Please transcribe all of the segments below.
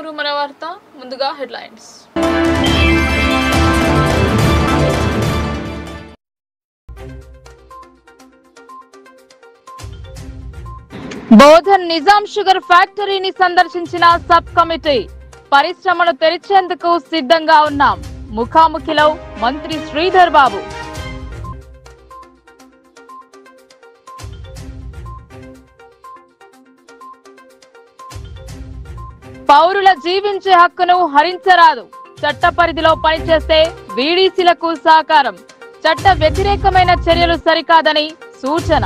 ఊరు మన వార్త ముందుగా హెడ్లైన్స్ బోధన్ నిజాం షుగర్ ఫ్యాక్టరీని సందర్శించిన సబ్ కమిటీ పరిశ్రమను తెరిచేందుకు సిద్ధంగా ఉన్నాం ముఖాముఖిలో మంత్రి శ్రీధర్ బాబు పౌరుల జీవించే హక్కును హరించరాదు చట్ట పరిధిలో పనిచేస్తే బీడీసీలకు సహకారం చట్ట వ్యతిరేకమైన చర్యలు సరికాదని సూచన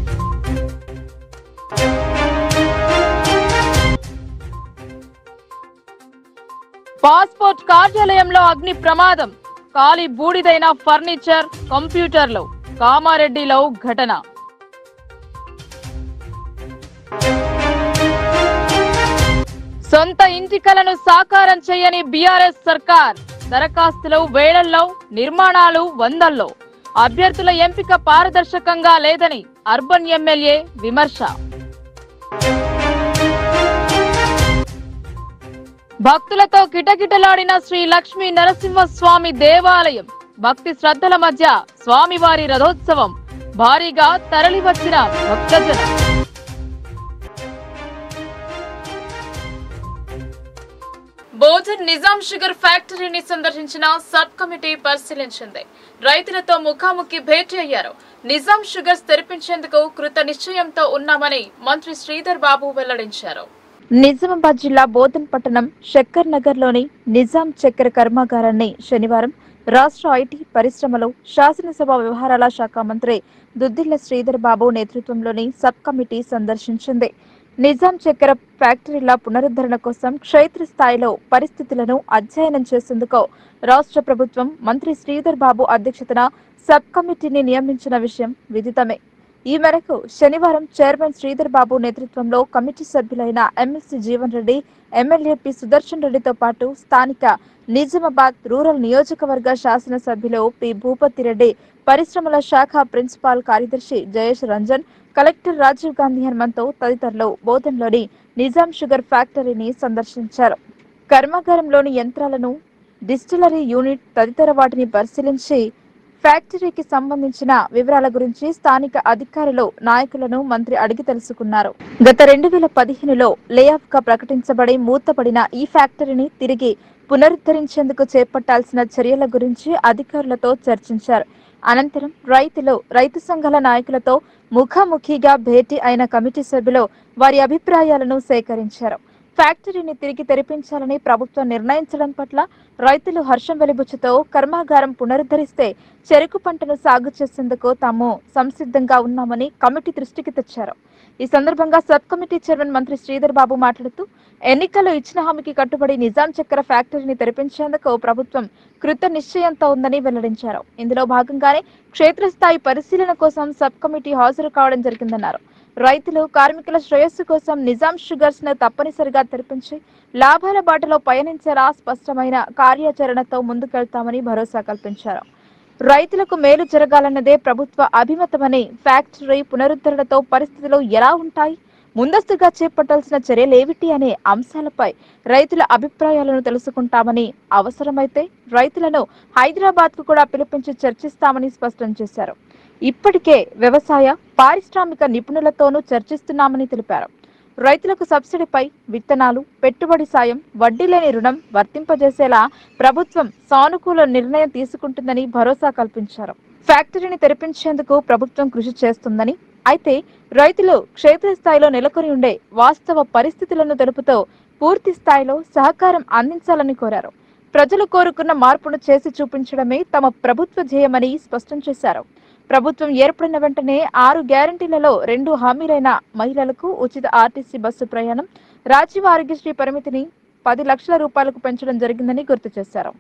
పాస్పోర్ట్ కార్యాలయంలో అగ్ని ప్రమాదం కాలి బూడిదైన ఫర్నిచర్ కంప్యూటర్లు కామారెడ్డిలో ఘటన సొంత ఇంటి కలను సాకారం చేయని బీఆర్ఎస్ సర్కార్ దరఖాస్తులు వేలల్లో నిర్మాణాలు వందల్లో అభ్యర్థుల ఎంపిక పారదర్శకంగా లేదని అర్బన్ ఎమ్మెల్యే విమర్శ భక్తులతో కిటకిటలాడిన శ్రీ లక్ష్మీ నరసింహస్వామి దేవాలయం భక్తి శ్రద్ధల మధ్య స్వామివారి రథోత్సవం భారీగా తరలివచ్చిన భక్తజనం బోధన్ నిజాం షుగర్ ఫ్యాక్టరీని సందర్శించిన సబ్ కమిటీ పరిశీలించింది రైతులతో ముఖాముఖి భేటీ అయ్యారు నిజాం షుగర్స్ తెరిపించేందుకు కృత నిశ్చయంతో ఉన్నామని మంత్రి శ్రీధర్ బాబు వెల్లడించారు నిజామాబాద్ జిల్లా బోధన్ పట్టణం శక్కర్ నగర్ లోని నిజాం చక్కెర కర్మాగారాన్ని శనివారం రాష్ట్ర ఐటీ పరిశ్రమలో శాసనసభ వ్యవహారాల శాఖ మంత్రి దుద్దిళ్ల శ్రీధర్ బాబు నేతృత్వంలోని సబ్ కమిటీ సందర్శించింది నిజాం చక్కెర ఫ్యాక్టరీల పునరుద్ధరణ కోసం క్షేత్రస్థాయిలో పరిస్థితులను అధ్యయనం చేసేందుకు రాష్ట్ర ప్రభుత్వం మంత్రి శ్రీధర్ బాబు అధ్యక్షతన సబ్ కమిటీని నియమించిన విషయం విదితమే ఈ మేరకు శనివారం చైర్మన్ శ్రీధర్ బాబు నేతృత్వంలో కమిటీ సభ్యులైన MLC Jeevan Reddy MLA P Sudarshan రెడ్డితో పాటు స్థానిక నిజామాబాద్ రూరల్ నియోజకవర్గ శాసనసభ్యులు పి భూపతి రెడ్డి పరిశ్రమల శాఖ ప్రిన్సిపాల్ కార్యదర్శి జయేష్ రంజన్ కలెక్టర్ రాజీవ్ గాంధీ హనుమంతో తదితరులు బోధన్లోని నిజాం షుగర్ ఫ్యాక్టరీని సందర్శించారు కర్మాగారంలోని యంత్రాలను డిస్టిలరీ యూనిట్ తదితర వాటిని పరిశీలించి ఫ్యాక్టరీకి సంబంధించిన వివరాల గురించి స్థానిక అధికారులు నాయకులను మంత్రి అడిగి తెలుసుకున్నారు గత రెండు వేల పదిహేనులో లేఆఫ్ గా ప్రకటించబడి మూతపడిన ఈ ఫ్యాక్టరీని తిరిగి పునరుద్ధరించేందుకు చేపట్టాల్సిన చర్యల గురించి అధికారులతో చర్చించారు అనంతరం రైతులు రైతు సంఘాల నాయకులతో ముఖాముఖిగా భేటీ అయిన కమిటీ సభ్యులు వారి అభిప్రాయాలను సేకరించారు ఫ్యాక్టరీని తిరిగి తెరిపించాలని ప్రభుత్వం నిర్ణయించడం పట్ల రైతులు హర్షం వెలిబుచ్చుతో కర్మాగారం పునరుద్ధరిస్తే చెరుకు పంటను సాగు చేసేందుకు తాము సంసిద్ధంగా ఉన్నామని కమిటీ దృష్టికి తెచ్చారు ఈ సందర్భంగా సబ్ కమిటీ చైర్మన్ మంత్రి శ్రీధర్ బాబు మాట్లాడుతూ ఎన్నికల్లో ఇచ్చిన హామీకి కట్టుబడి నిజాం చక్కెర ఫ్యాక్టరీని తెరిపించేందుకు ప్రభుత్వం కృత నిశ్చయంతో ఉందని వెల్లడించారు ఇందులో భాగంగానే క్షేత్రస్థాయి పరిశీలన కోసం సబ్ కమిటీ హాజరు కావడం జరిగిందన్నారు రైతులు కార్మికుల శ్రేయస్సు కోసం నిజాం షుగర్స్ ను తప్పనిసరిగా తెరిపించి లాభాల బాటలో పయనించేలా స్పష్టమైన కార్యాచరణతో ముందుకెళ్తామని భరోసా కల్పించారు రైతులకు మేలు జరగాలన్నదే ప్రభుత్వ అభిమతమని ఫ్యాక్టరీ పునరుద్ధరణతో పరిస్థితులు ఎలా ఉంటాయి ముందస్తుగా చేపట్టాల్సిన చర్యలేమిటి అనే అంశాలపై రైతుల అభిప్రాయాలను తెలుసుకుంటామని అవసరమైతే రైతులను హైదరాబాద్ కు కూడా పిలిపించి చర్చిస్తామని స్పష్టం చేశారు ఇప్పటికే వ్యవసాయ పారిశ్రామిక నిపుణులతోనూ చర్చిస్తున్నామని తెలిపారు రైతులకు సబ్సిడీపై విత్తనాలు పెట్టుబడి సాయం వడ్డీ లేని రుణం వర్తింపజేసేలా ప్రభుత్వం సానుకూల నిర్ణయం తీసుకుంటుందని భరోసా కల్పించారు ఫ్యాక్టరీని తెరిపించేందుకు ప్రభుత్వం కృషి చేస్తుందని అయితే రైతులు క్షేత్రస్థాయిలో నెలకొని ఉండే వాస్తవ పరిస్థితులను తెలుపుతూ పూర్తి స్థాయిలో సహకారం అందించాలని కోరారు ప్రజలు కోరుకున్న మార్పును చేసి చూపించడమే తమ ప్రభుత్వ ధ్యేయమని స్పష్టం చేశారు ప్రభుత్వం ఏర్పడిన వెంటనే ఆరు గ్యారంటీలలో రెండు హామీలైన మహిళలకు ఉచిత ఆర్టీసీ బస్సు ప్రయాణం రాజీవ్ ఆరోగ్యశ్రీ పరిమితిని పది లక్షల రూపాయలకు పెంచడం జరిగిందని గుర్తు చేశారు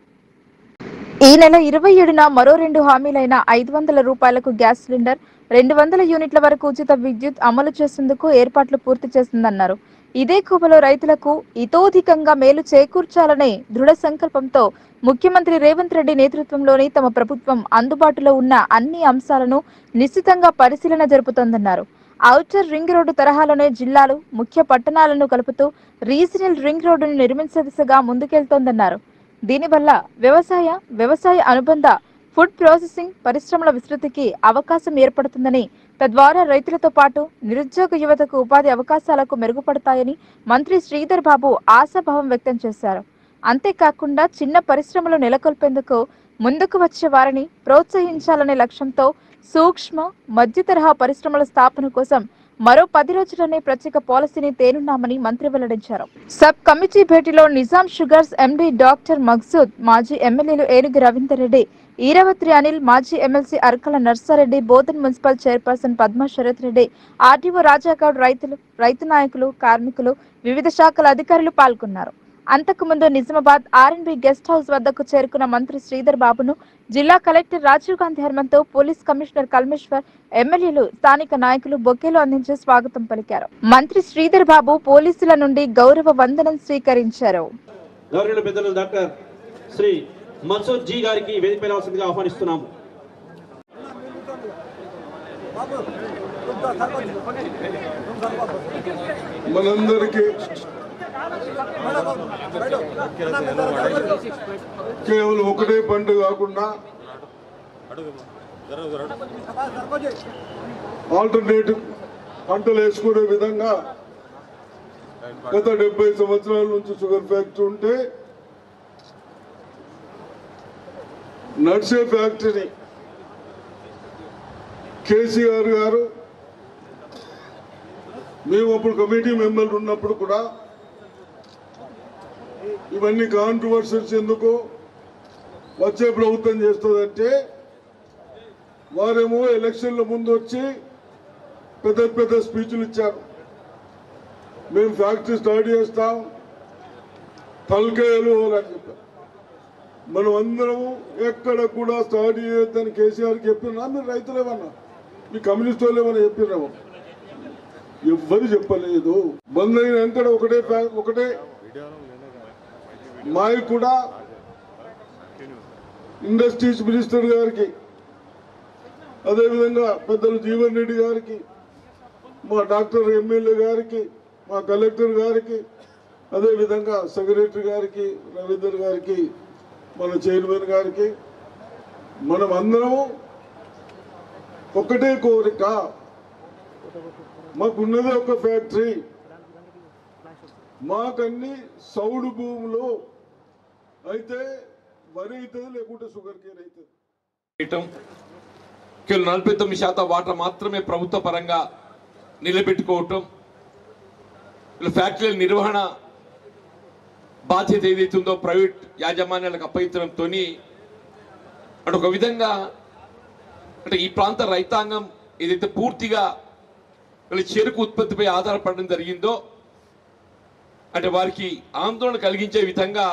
ఈ నెల ఇరవై ఏడున మరో రెండు హామీలైన ఐదు వందల రూపాయలకు గ్యాస్ సిలిండర్ రెండు వందల యూనిట్ల వరకు ఉచిత విద్యుత్ అమలు చేసేందుకు ఏర్పాట్లు పూర్తి చేసిందన్నారు ఇదే కోవలో రైతులకు ఇతోధికంగా మేలు చేకూర్చాలనే దృఢ సంకల్పంతో ముఖ్యమంత్రి రేవంత్ రెడ్డి నేతృత్వంలోని తమ ప్రభుత్వం అందుబాటులో ఉన్న అన్ని అంశాలను నిశ్చితంగా పరిశీలన జరుపుతోందన్నారు ఔటర్ రింగ్ రోడ్డు తరహాలోనే జిల్లాలు ముఖ్య పట్టణాలను కలుపుతూ రీజనల్ రింగ్ రోడ్డును నిర్మించే దిశగా ముందుకెళ్తోందన్నారు దీనివల్ల వ్యవసాయ వ్యవసాయ అనుబంధ ఫుడ్ ప్రాసెసింగ్ పరిశ్రమల విస్తృతికి అవకాశం ఏర్పడుతుందని తద్వారా రైతులతో పాటు నిరుద్యోగ యువతకు ఉపాధి అవకాశాలకు మెరుగుపడతాయని మంత్రి శ్రీధర్ బాబు ఆశాభావం వ్యక్తం చేశారు అంతేకాకుండా చిన్న పరిశ్రమలు నెలకొల్పేందుకు ముందుకు వచ్చే వారిని ప్రోత్సహించాలనే లక్ష్యంతో సూక్ష్మ మధ్య తరహా పరిశ్రమల స్థాపన కోసం మరో పది రోజుల్లోనే ప్రత్యేక పాలసీని తేనున్నామని మంత్రి వెల్లడించారు సబ్ కమిటీ భేటీలో Nizam Sugars MD doctor Maqsood మాజీ ఎమ్మెల్యేలు ఏనుగు రవీందర్ రెడ్డి ఈరవత్రి అనిల్ మాజీ MLC Arkala Narsareddy Bodhan municipal chairperson Padma Sharath Reddy RTO Rajagoud రైతులు రైతు నాయకులు కార్మికులు వివిధ శాఖల అధికారులు పాల్గొన్నారు అంతకుముందు నిజామాబాద్ ఆర్ఎన్బి గెస్ట్ హౌస్ వద్దకు చేరుకున్న మంత్రి శ్రీధర్ బాబును జిల్లా కలెక్టర్ రాజీవ్ గాంధీ హర్మన్తో పోలీస్ కమిషనర్ కల్మేశ్వర్ ఎమ్మెల్యేలు స్థానిక నాయకులు బొకేలు అందించి స్వాగతం పలికారు మంత్రి శ్రీధర్ బాబు పోలీసుల నుండి గౌరవ వందనం స్వీకరించారు గౌరవ పెద్దలు డాక్టర్ శ్రీ మన్సూర్ జీ గారికి వేదికపై రావాల్సిందిగా ఆహ్వానిస్తున్నాము మనందరికీ కేవలం ఒకటే పండుగ కాకుండా ఆల్టర్నేటివ్ పంటలు వేసుకునే విధంగా గత డెబ్బై సంవత్సరాల నుంచి షుగర్ ఫ్యాక్టరీ ఉంటే నడిచే ఫ్యాక్టరీని కేసీఆర్ గారు మేము అప్పుడు కమిటీ మెంబర్లు ఉన్నప్పుడు కూడా ఇవన్నీ కాంట్రవర్సీస్ ఎందుకు వచ్చే ప్రభుత్వం చేస్తుందంటే వారేమో ఎలక్షన్ల ముందు వచ్చి పెద్ద పెద్ద స్పీచ్లు ఇచ్చారు మేము ఫ్యాక్టరీ స్టార్ట్ చేస్తాం తలకాయలు అని చెప్పారు మనం అందరము ఎక్కడ కూడా స్టార్ట్ చేయొద్దని కేసీఆర్ చెప్పినా మీరు రైతులేమన్నా మీ కమ్యూనిస్ట్ వాళ్ళు ఏమన్నా చెప్పినాము ఎవ్వరు చెప్పలేదు బంద్ అయిన వెంకట ఒకటే ఫ్యా- ఒకటే మాయ కూడా ఇండస్ట్రీస్ మినిస్టర్ గారికి అదేవిధంగా పెద్దలు జీవన్ రెడ్డి గారికి మా డాక్టర్ ఎమ్మెల్యే గారికి మా కలెక్టర్ గారికి అదేవిధంగా సెక్రటరీ గారికి రవీందర్ గారికి మన చైర్మన్ గారికి మనం అందరం ఒకటే కోరిక మాకున్నదే ఒక ఫ్యాక్టరీ మాకన్ని సౌడు భూములు అయితే వరి అవుతుంది లేకుంటే షుగర్ కేన్ అవుతుంది చేయటం కేవలం నలభై తొమ్మిది శాతం వాటర్ మాత్రమే ప్రభుత్వ పరంగా నిలబెట్టుకోవటం ఇలా ఫ్యాక్టరీల నిర్వహణ బాధ్యత ఏదైతుందో ప్రైవేట్ యాజమాన్యాలకు అప్పగించడంతో అంటే ఒక విధంగా అంటే ఈ ప్రాంత రైతాంగం ఏదైతే పూర్తిగా వీళ్ళ చెరుకు ఉత్పత్తిపై ఆధారపడడం జరిగిందో అంటే వారికి ఆందోళన కలిగించే విధంగా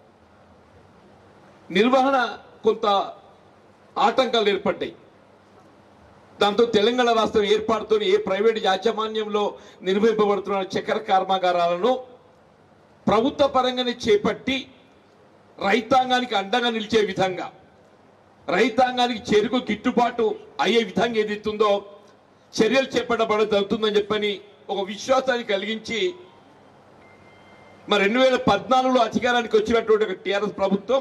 నిర్వహణ కొంత ఆటంకాలు ఏర్పడ్డాయి దాంతో తెలంగాణ రాష్ట్రం ఏర్పాటుతో ఏ ప్రైవేట్ యాజమాన్యంలో నిర్వహింపబడుతున్న చక్కెర కర్మాగారాలను ప్రభుత్వ పరంగానే చేపట్టి రైతాంగానికి అండగా నిలిచే విధంగా రైతాంగానికి చెరుకు గిట్టుబాటు అయ్యే విధంగా ఏదైతుందో చర్యలు చేపట్టబడ జరుగుతుందని చెప్పని ఒక విశ్వాసాన్ని కలిగించి మరి రెండు వేల పద్నాలుగులో అధికారానికి వచ్చినటువంటి ఒక టీఆర్ఎస్ ప్రభుత్వం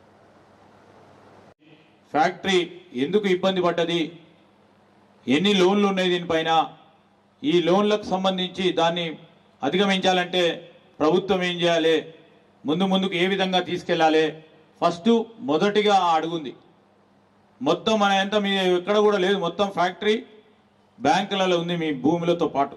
ఫ్యాక్టరీ ఎందుకు ఇబ్బంది పడ్డది ఎన్ని లోన్లు ఉన్నాయి దీనిపైన ఈ లోన్లకు సంబంధించి దాన్ని అధిగమించాలంటే ప్రభుత్వం ఏం చేయాలి ముందు ముందుకు ఏ విధంగా తీసుకెళ్ళాలి ఫస్ట్ మొదటిగా ఆ అడుగుంది మొత్తం మన ఎంత మీ ఎక్కడ కూడా లేదు మొత్తం ఫ్యాక్టరీ బ్యాంకులలో ఉంది మీ భూములతో పాటు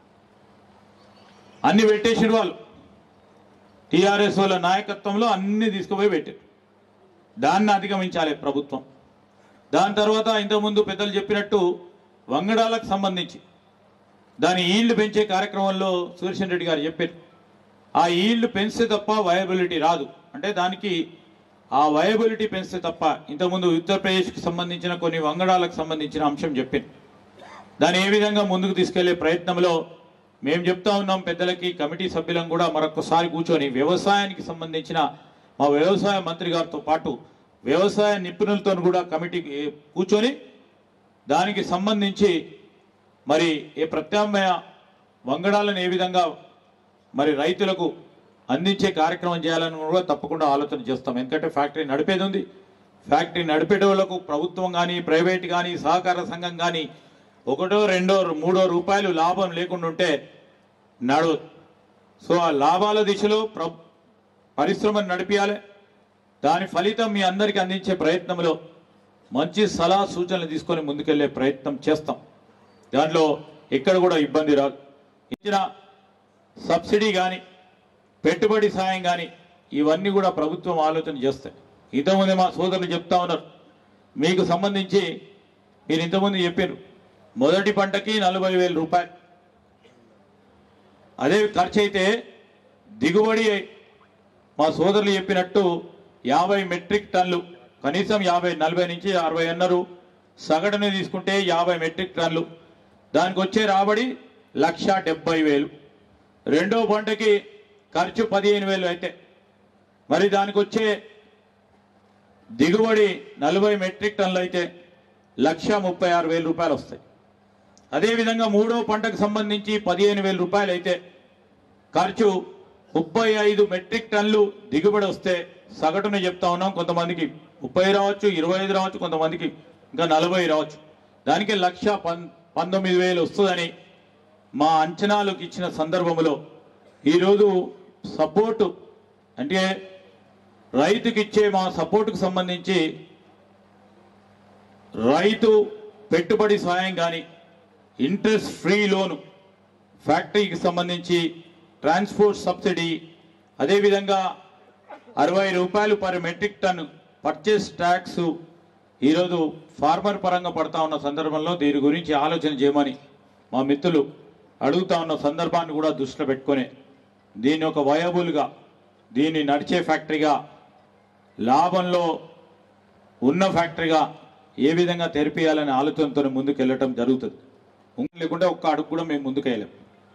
అన్ని పెట్టేసిన వాళ్ళు టీఆర్ఎస్ వాళ్ళ నాయకత్వంలో అన్ని తీసుకుపోయి పెట్టారు దాన్ని అధిగమించాలి ప్రభుత్వం దాని తర్వాత ఇంతకుముందు పెద్దలు చెప్పినట్టు వంగడాలకు సంబంధించి దాని ఈల్డ్ పెంచే కార్యక్రమంలో సుదర్శన్ రెడ్డి గారు చెప్పారు ఆ ఈల్డ్ పెంచితే తప్ప వయబిలిటీ రాదు అంటే దానికి ఆ వయబిలిటీ పెంచితే తప్ప ఇంతకుముందు ఉత్తరప్రదేశ్కి సంబంధించిన కొన్ని వంగడాలకు సంబంధించిన అంశం చెప్పారు దాన్ని ఏ విధంగా ముందుకు తీసుకెళ్లే ప్రయత్నంలో మేము చెప్తా ఉన్నాం పెద్దలకి కమిటీ సభ్యులం కూడా మరొకసారి కూర్చొని వ్యవసాయానికి సంబంధించిన మా వ్యవసాయ మంత్రి గారితో పాటు వ్యవసాయ నిపుణులతో కూడా కమిటీ కూర్చొని దానికి సంబంధించి మరి ఏ ప్రత్యామ్నాయ వంగడాలను ఏ విధంగా మరి రైతులకు అందించే కార్యక్రమం చేయాలని కూడా తప్పకుండా ఆలోచన చేస్తాం ఎందుకంటే ఫ్యాక్టరీ నడిపేది ఉంది ఫ్యాక్టరీ నడిపేటోళ్లకు ప్రభుత్వం కానీ ప్రైవేట్ కానీ సహకార సంఘం కానీ ఒకటో రెండో మూడో రూపాయలు లాభం లేకుండా ఉంటే నడవదు సో ఆ లాభాల దిశలో ప్ర పరిశ్రమను నడిపించాలి దాని ఫలితం మీ అందరికీ అందించే ప్రయత్నంలో మంచి సలహా సూచనలు తీసుకొని ముందుకెళ్లే ప్రయత్నం చేస్తాం దాంట్లో ఎక్కడ కూడా ఇబ్బంది రాదు ఇచ్చిన సబ్సిడీ కానీ పెట్టుబడి సాయం కానీ ఇవన్నీ కూడా ప్రభుత్వం ఆలోచన చేస్తాయి ఇంతకుముందే మా సోదరులు చెప్తా ఉన్నారు మీకు సంబంధించి మీరు ఇంతకుముందు చెప్పారు మొదటి పంటకి నలభై వేల రూపాయలు అదే ఖర్చు అయితే దిగుబడి మా సోదరులు చెప్పినట్టు యాభై మెట్రిక్ టన్లు కనీసం యాభై నలభై నుంచి అరవై అన్నారు సగటుని తీసుకుంటే యాభై మెట్రిక్ టన్లు దానికి వచ్చే రాబడి లక్ష డెబ్బై వేలు రెండో పంటకి ఖర్చు పదిహేను వేలు అయితే మరి దానికి వచ్చే దిగుబడి నలభై మెట్రిక్ టన్నులు అయితే లక్ష ముప్పై ఆరు వేల రూపాయలు వస్తాయి అదేవిధంగా మూడో పంటకు సంబంధించి పదిహేను వేల రూపాయలు అయితే ఖర్చు ముప్పై ఐదు మెట్రిక్ టన్నులు దిగుబడి వస్తే సగటున చెప్తా ఉన్నాం కొంతమందికి ముప్పై రావచ్చు ఇరవై ఐదు రావచ్చు కొంతమందికి ఇంకా నలభై రావచ్చు దానికి లక్ష పన్ పంతొమ్మిది వేలు వస్తుందని మా అంచనాలకు ఇచ్చిన సందర్భంలో ఈరోజు సపోర్టు అంటే రైతుకి ఇచ్చే మా సపోర్టుకు సంబంధించి రైతు పెట్టుబడి సాయం కానీ ఇంట్రెస్ట్ ఫ్రీ లోను ఫ్యాక్టరీకి సంబంధించి ట్రాన్స్పోర్ట్ సబ్సిడీ అదేవిధంగా అరవై రూపాయలు per metric ton purchase tax ఈరోజు ఫార్మర్ పరంగా పడతా ఉన్న సందర్భంలో దీని గురించి ఆలోచన చేయమని మా మిత్రులు అడుగుతా ఉన్న సందర్భాన్ని కూడా దృష్టిలో పెట్టుకొని దీన్ని ఒక వయబుల్గా దీన్ని నడిచే ఫ్యాక్టరీగా లాభంలో ఉన్న ఫ్యాక్టరీగా ఏ విధంగా తెరిపియాలనే ఆలోచనతో ముందుకు వెళ్ళటం జరుగుతుంది ఉంగ- లేకుంటే ఒక్క అడుగు కూడా మేము ముందుకు వెళ్ళాం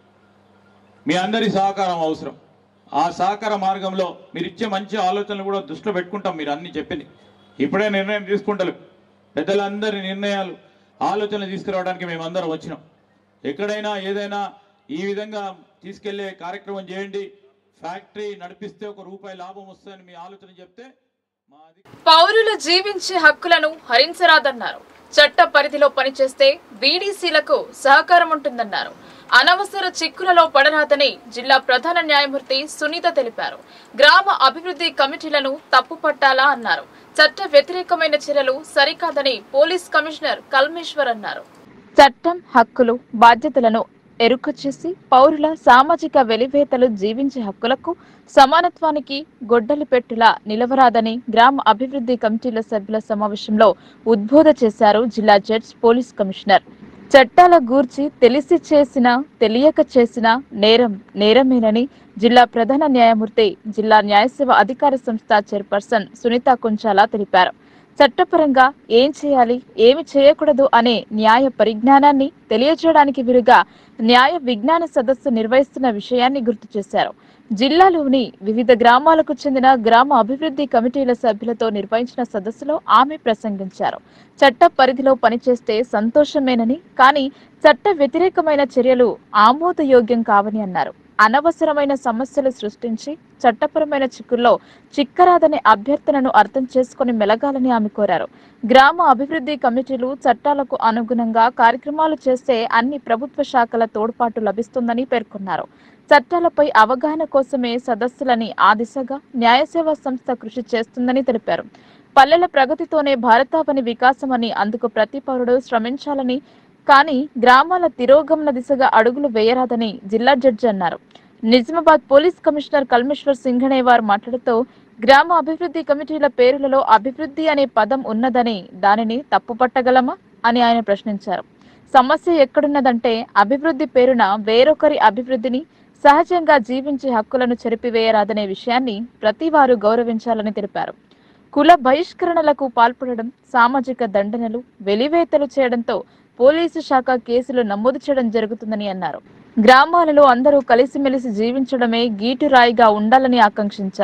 మీ అందరి సహకారం అవసరం ఆ సహకార మార్గంలో మీరు ఇచ్చే మంచి ఆలోచనలు కూడా దృష్టిలో పెట్టుకుంటాం మీరు అన్ని చెప్పింది ఇప్పుడే నిర్ణయం తీసుకుంటలేం పెద్దలందరి నిర్ణయాలు ఆలోచనలు తీసుకురావడానికి మేమందరం వచ్చినాం ఎక్కడైనా ఏదైనా ఈ విధంగా తీసుకెళ్లే కార్యక్రమం చేయండి ఫ్యాక్టరీ నడిపిస్తే ఒక రూపాయి లాభం వస్తుందని మీ ఆలోచన చెప్తే మా అధికారులు పౌరులు జీవించే హక్కులను హరించరాదన్నారు చట్ట పరిధిలో పనిచేస్తే బీడీసీలకు సహకారం ఉంటుందన్నారు అనవసర చిక్కులలో పడరాదని జిల్లా ప్రధాన న్యాయమూర్తి సునీత తెలిపారు గ్రామ అభివృద్ధి కమిటీలను తప్పుపట్టాలా అన్నారు చట్ట వ్యతిరేకమైన చర్యలు సరికాదని పోలీస్ కమిషనర్ కల్మేశ్వర్ అన్నారు చట్టం హక్కులు బాధ్యతలను ఎరుక చేసి పౌరుల సామాజిక వెలివేతలు జీవించే హక్కులకు సమానత్వానికి గొడ్డలి పెట్టులా నిలవరాదని గ్రామ అభివృద్ధి కమిటీల సభ్యుల సమావేశంలో ఉద్బోధ చేశారు జిల్లా జడ్జ్ పోలీస్ కమిషనర్ చట్టాల గూర్చి తెలిసి చేసిన తెలియక చేసిన నేరం నేరమేనని జిల్లా ప్రధాన న్యాయమూర్తి జిల్లా న్యాయసేవ అధికార సంస్థ చైర్పర్సన్ సునీత కుంచాల తెలిపారు చట్టపరంగా ఏం చేయాలి ఏమి చేయకూడదు అనే న్యాయ పరిజ్ఞానాన్ని తెలియజేయడానికి వీరుగా న్యాయ విజ్ఞాన సదస్సు నిర్వహిస్తున్న విషయాన్ని గుర్తు చేశారు జిల్లాలోని వివిధ గ్రామాలకు చెందిన గ్రామ అభివృద్ధి కమిటీల సభ్యులతో నిర్వహించిన సదస్సులో ఆమె ప్రసంగించారు చట్ట పరిధిలో పనిచేస్తే సంతోషమేనని కానీ చట్ట వ్యతిరేకమైన చర్యలు ఆమోదయోగ్యం కావని అన్నారు అనవసరమైన సమస్యలు సృష్టించి చట్టపరమైన చిక్కుల్లో చిక్కరాదనే అభ్యర్థనను అర్థం చేసుకుని మెలగాలని ఆమె కోరారు గ్రామ అభివృద్ధి కమిటీలు చట్టాలకు అనుగుణంగా కార్యక్రమాలు చేస్తే అన్ని ప్రభుత్వ శాఖల తోడ్పాటు లభిస్తుందని పేర్కొన్నారు చట్టాలపై అవగాహన కోసమే సదస్సులని ఆ దిశగా న్యాయసేవా సంస్థ కృషి చేస్తుందని తెలిపారు పల్లెల ప్రగతితోనే భారతావని వికాసమని అందుకు ప్రతి పౌరుడు శ్రమించాలని కానీ గ్రామాల తిరోగమన దిశగా అడుగులు వేయరాదని జిల్లా జడ్జి అన్నారు నిజామాబాద్ పోలీస్ కమిషనర్ కల్మేశ్వర్ సింఘనేవార్ మాట్లాడుతూ గ్రామ అభివృద్ధి కమిటీల పేరులలో అభివృద్ధి అనే పదం ఉన్నదని దానిని తప్పుపట్టగలమా అని ఆయన ప్రశ్నించారు సమస్య ఎక్కడున్నదంటే అభివృద్ధి పేరున వేరొకరి అభివృద్ధిని సహజంగా జీవించే హక్కులను చెరిపివేయరాదనే విషయాన్ని ప్రతి వారు గౌరవించాలని తెలిపారు కుల బహిష్కరణలకు పాల్పడడం సామాజిక దండనలు వెలివేతలు చేయడంతో పోలీసు శాఖ కేసులు నమోదు చేయడం జరుగుతుందని అన్నారు గ్రామాలలో అందరూ కలిసిమెలిసి జీవించడమే గీటురాయిగా ఉండాలని ఆకాంక్షించారు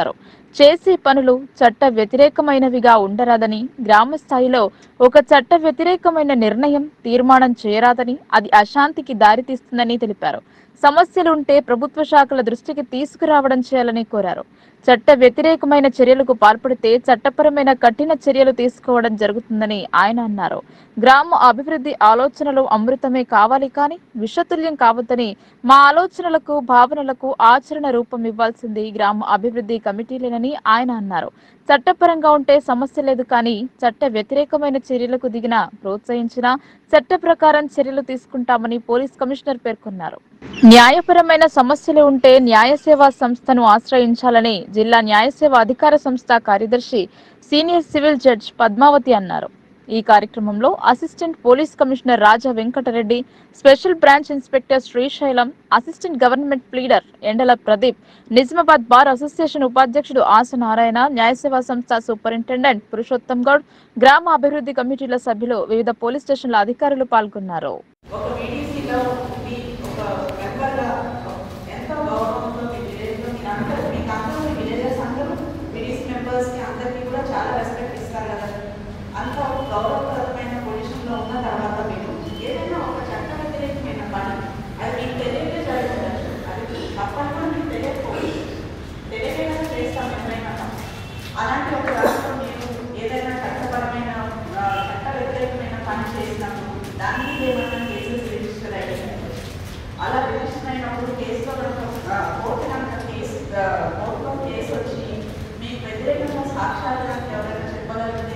చేసే పనులు చట్ట వ్యతిరేకమైనవిగా ఉండరాదని గ్రామ స్థాయిలో ఒక చట్ట వ్యతిరేకమైన నిర్ణయం తీర్మానం చేయరాదని అది అశాంతికి దారితీస్తుందని తెలిపారు సమస్యలుంటే ప్రభుత్వ శాఖల దృష్టికి తీసుకురావడం చేయాలని కోరారు చట్ట వ్యతిరేకమైన చర్యలకు పాల్పడితే చట్టపరమైన కఠిన చర్యలు తీసుకోవడం జరుగుతుందని ఆయన అన్నారు గ్రామ అభివృద్ధి ఆలోచనలు అమృతమే కావాలి కానీ విషతుల్యం కావద్దని మా ఆలోచనలకు భావనలకు ఆచరణ రూపం ఇవ్వాల్సింది గ్రామ అభివృద్ధి కమిటీలేనని ఆయన అన్నారు చట్టపరంగా ఉంటే సమస్య లేదు కానీ చట్ట వ్యతిరేకమైన చర్యలకు దిగిన ప్రోత్సహించినా చట్ట ప్రకారం చర్యలు తీసుకుంటామని పోలీస్ కమిషనర్ పేర్కొన్నారు న్యాయపరమైన సమస్యలు ఉంటే న్యాయ సేవా సంస్థను ఆశ్రయించాలని జిల్లా న్యాయ సేవ అధికార సంస్థ కార్యదర్శి సీనియర్ సివిల్ జడ్జ్ పద్మావతి అన్నారు ఈ కార్యక్రమంలో assistant police commissioner Raja Venkatareddy special branch inspector Srisailam assistant government pleader Endala Pradeep Nizamabad bar association ఉపాధ్యక్షుడు ఆస నారాయణ న్యాయసేవా సంస్థ సూపరింటెండెంట్ పురుషోత్తం గౌడ్ గ్రామ అభివృద్ధి కమిటీల సభ్యులు వివిధ పోలీస్ స్టేషన్ల అధికారులు పాల్గొన్నారు ఒక వీడీసీలో మీ ఒక మెంబర్గా ఎంతో గౌరవంతో మీ విలేజ్లో మీ అందరూ మీకు అందరూ మీ విలేజెస్ అందరూ వీడీసీ మెంబర్స్కి అందరికీ కూడా చాలా రెస్పెక్ట్ ఇస్తారు కదా అంత ఒక గౌరవప్రదమైన పొజిషన్లో ఉన్న తర్వాత మీరు ఏదైనా ఒక చట్ట వ్యతిరేకమైన పని అది మీకు తెలియకే జరుగుతుంది అది తప్పని కూడా మీకు తెలియకపోవచ్చు తెలియకుండా చేస్తాం ఎవరైనా అలాంటి ఒక రాష్ట్రం మీరు ఏదైనా చట్టపరమైన ఆ, చట్ట వ్యతిరేకమైన పని చేసినప్పుడు దాని మీద ఏమైనా కేసెస్ రిజిస్టర్ అయ్యాయి అలా రిజిస్టర్ అయినప్పుడు కేసులో కనుక కోర్టు కనుక కేసు ఆ, కోర్టులో కేసు వచ్చి మీకు వ్యతిరేకంగా సాక్ష్యాలు కనుక ఎవరైనా చెప్పగలిగితే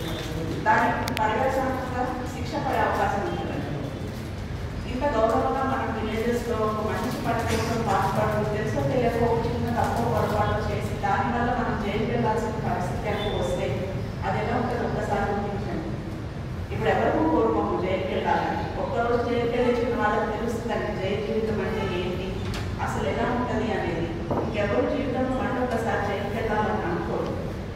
దానికి పర్యవేక్షణంగా శిక్ష పడే అవకాశం ఉంటుంది ఇంత గౌరవంగా మన విలేజెస్లో ఒక మంచి పని కోసం పాటుపడదు తెలుసో తెలియకో ఒక చిన్న తప్పు పొరపాటు చేసి దానివల్ల మనం జైలుకి వెళ్ళాల్సిన పరిస్థితి కనుక వస్తే అది ఎలా ఉంటుంది ఒక్కసారి ఊహించండి ఇప్పుడు ఎవరికూ కోరుకోము జైలుకి వెళ్ళాలని ఒక్కరోజు జైలుకి వెళ్ళిన వాళ్ళకి తెలుస్తుందండి జైలు జీవితం అంటే ఏంటి అసలు ఎలా ఉంటుంది అనేది ఇంకెవరు జీవితంలో మళ్ళీ ఒకసారి జైలుకి వెళ్ళాలని అనుకోరు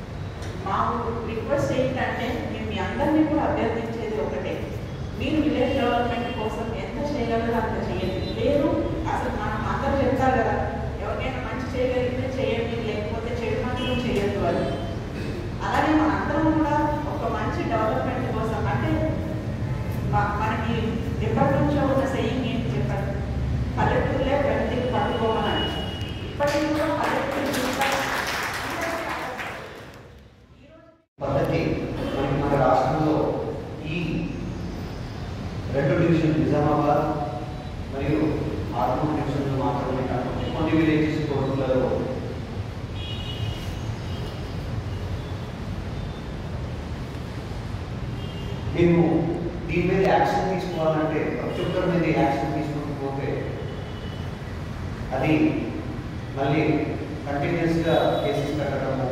మా రిక్వెస్ట్ ఏంటంటే మేము మీ అందరినీ కూడా అభ్యర్థించేది ఒకటే మీరు విలేజ్ డెవలప్మెంట్ కోసం ఎంత చేయగలరో అంత చేయండి లేదు అసలు మనం అందరూ చెప్తారు కదా ఎవరికైనా మంచి చేయగలిగితే చేయండి లేకపోతే చెడు మాత్రం చేయొద్దు అని అలాగే మనందరం కూడా ఒక మంచి డెవలప్మెంట్ కోసం అంటే మ- మనకి ఎప్పటి నుంచో ఉన్న సెయింగ్ ఏంటి చెప్పండి పల్లెటూరులే ప్రగతికి పట్టుకోమని ఇప్పటికీ కూడా పల్లెటూరు చూస్తాం పద్ధతి మనకి మన రాష్ట్రంలో ఈ రెండు డివిజన్ నిజామాబాద్ మరియు ఆర్మూర్ డివిజన్లు మాత్రమే కాకుండా కొన్ని విలేజెస్ కోర్టులలో మేము దీని మీద యాక్షన్ తీసుకోవాలంటే ప్రతి ఒక్కరి మీద యాక్షన్ తీసుకుంటూ అది మళ్ళీ కంటిన్యూస్గా కేసెస్ కట్టడము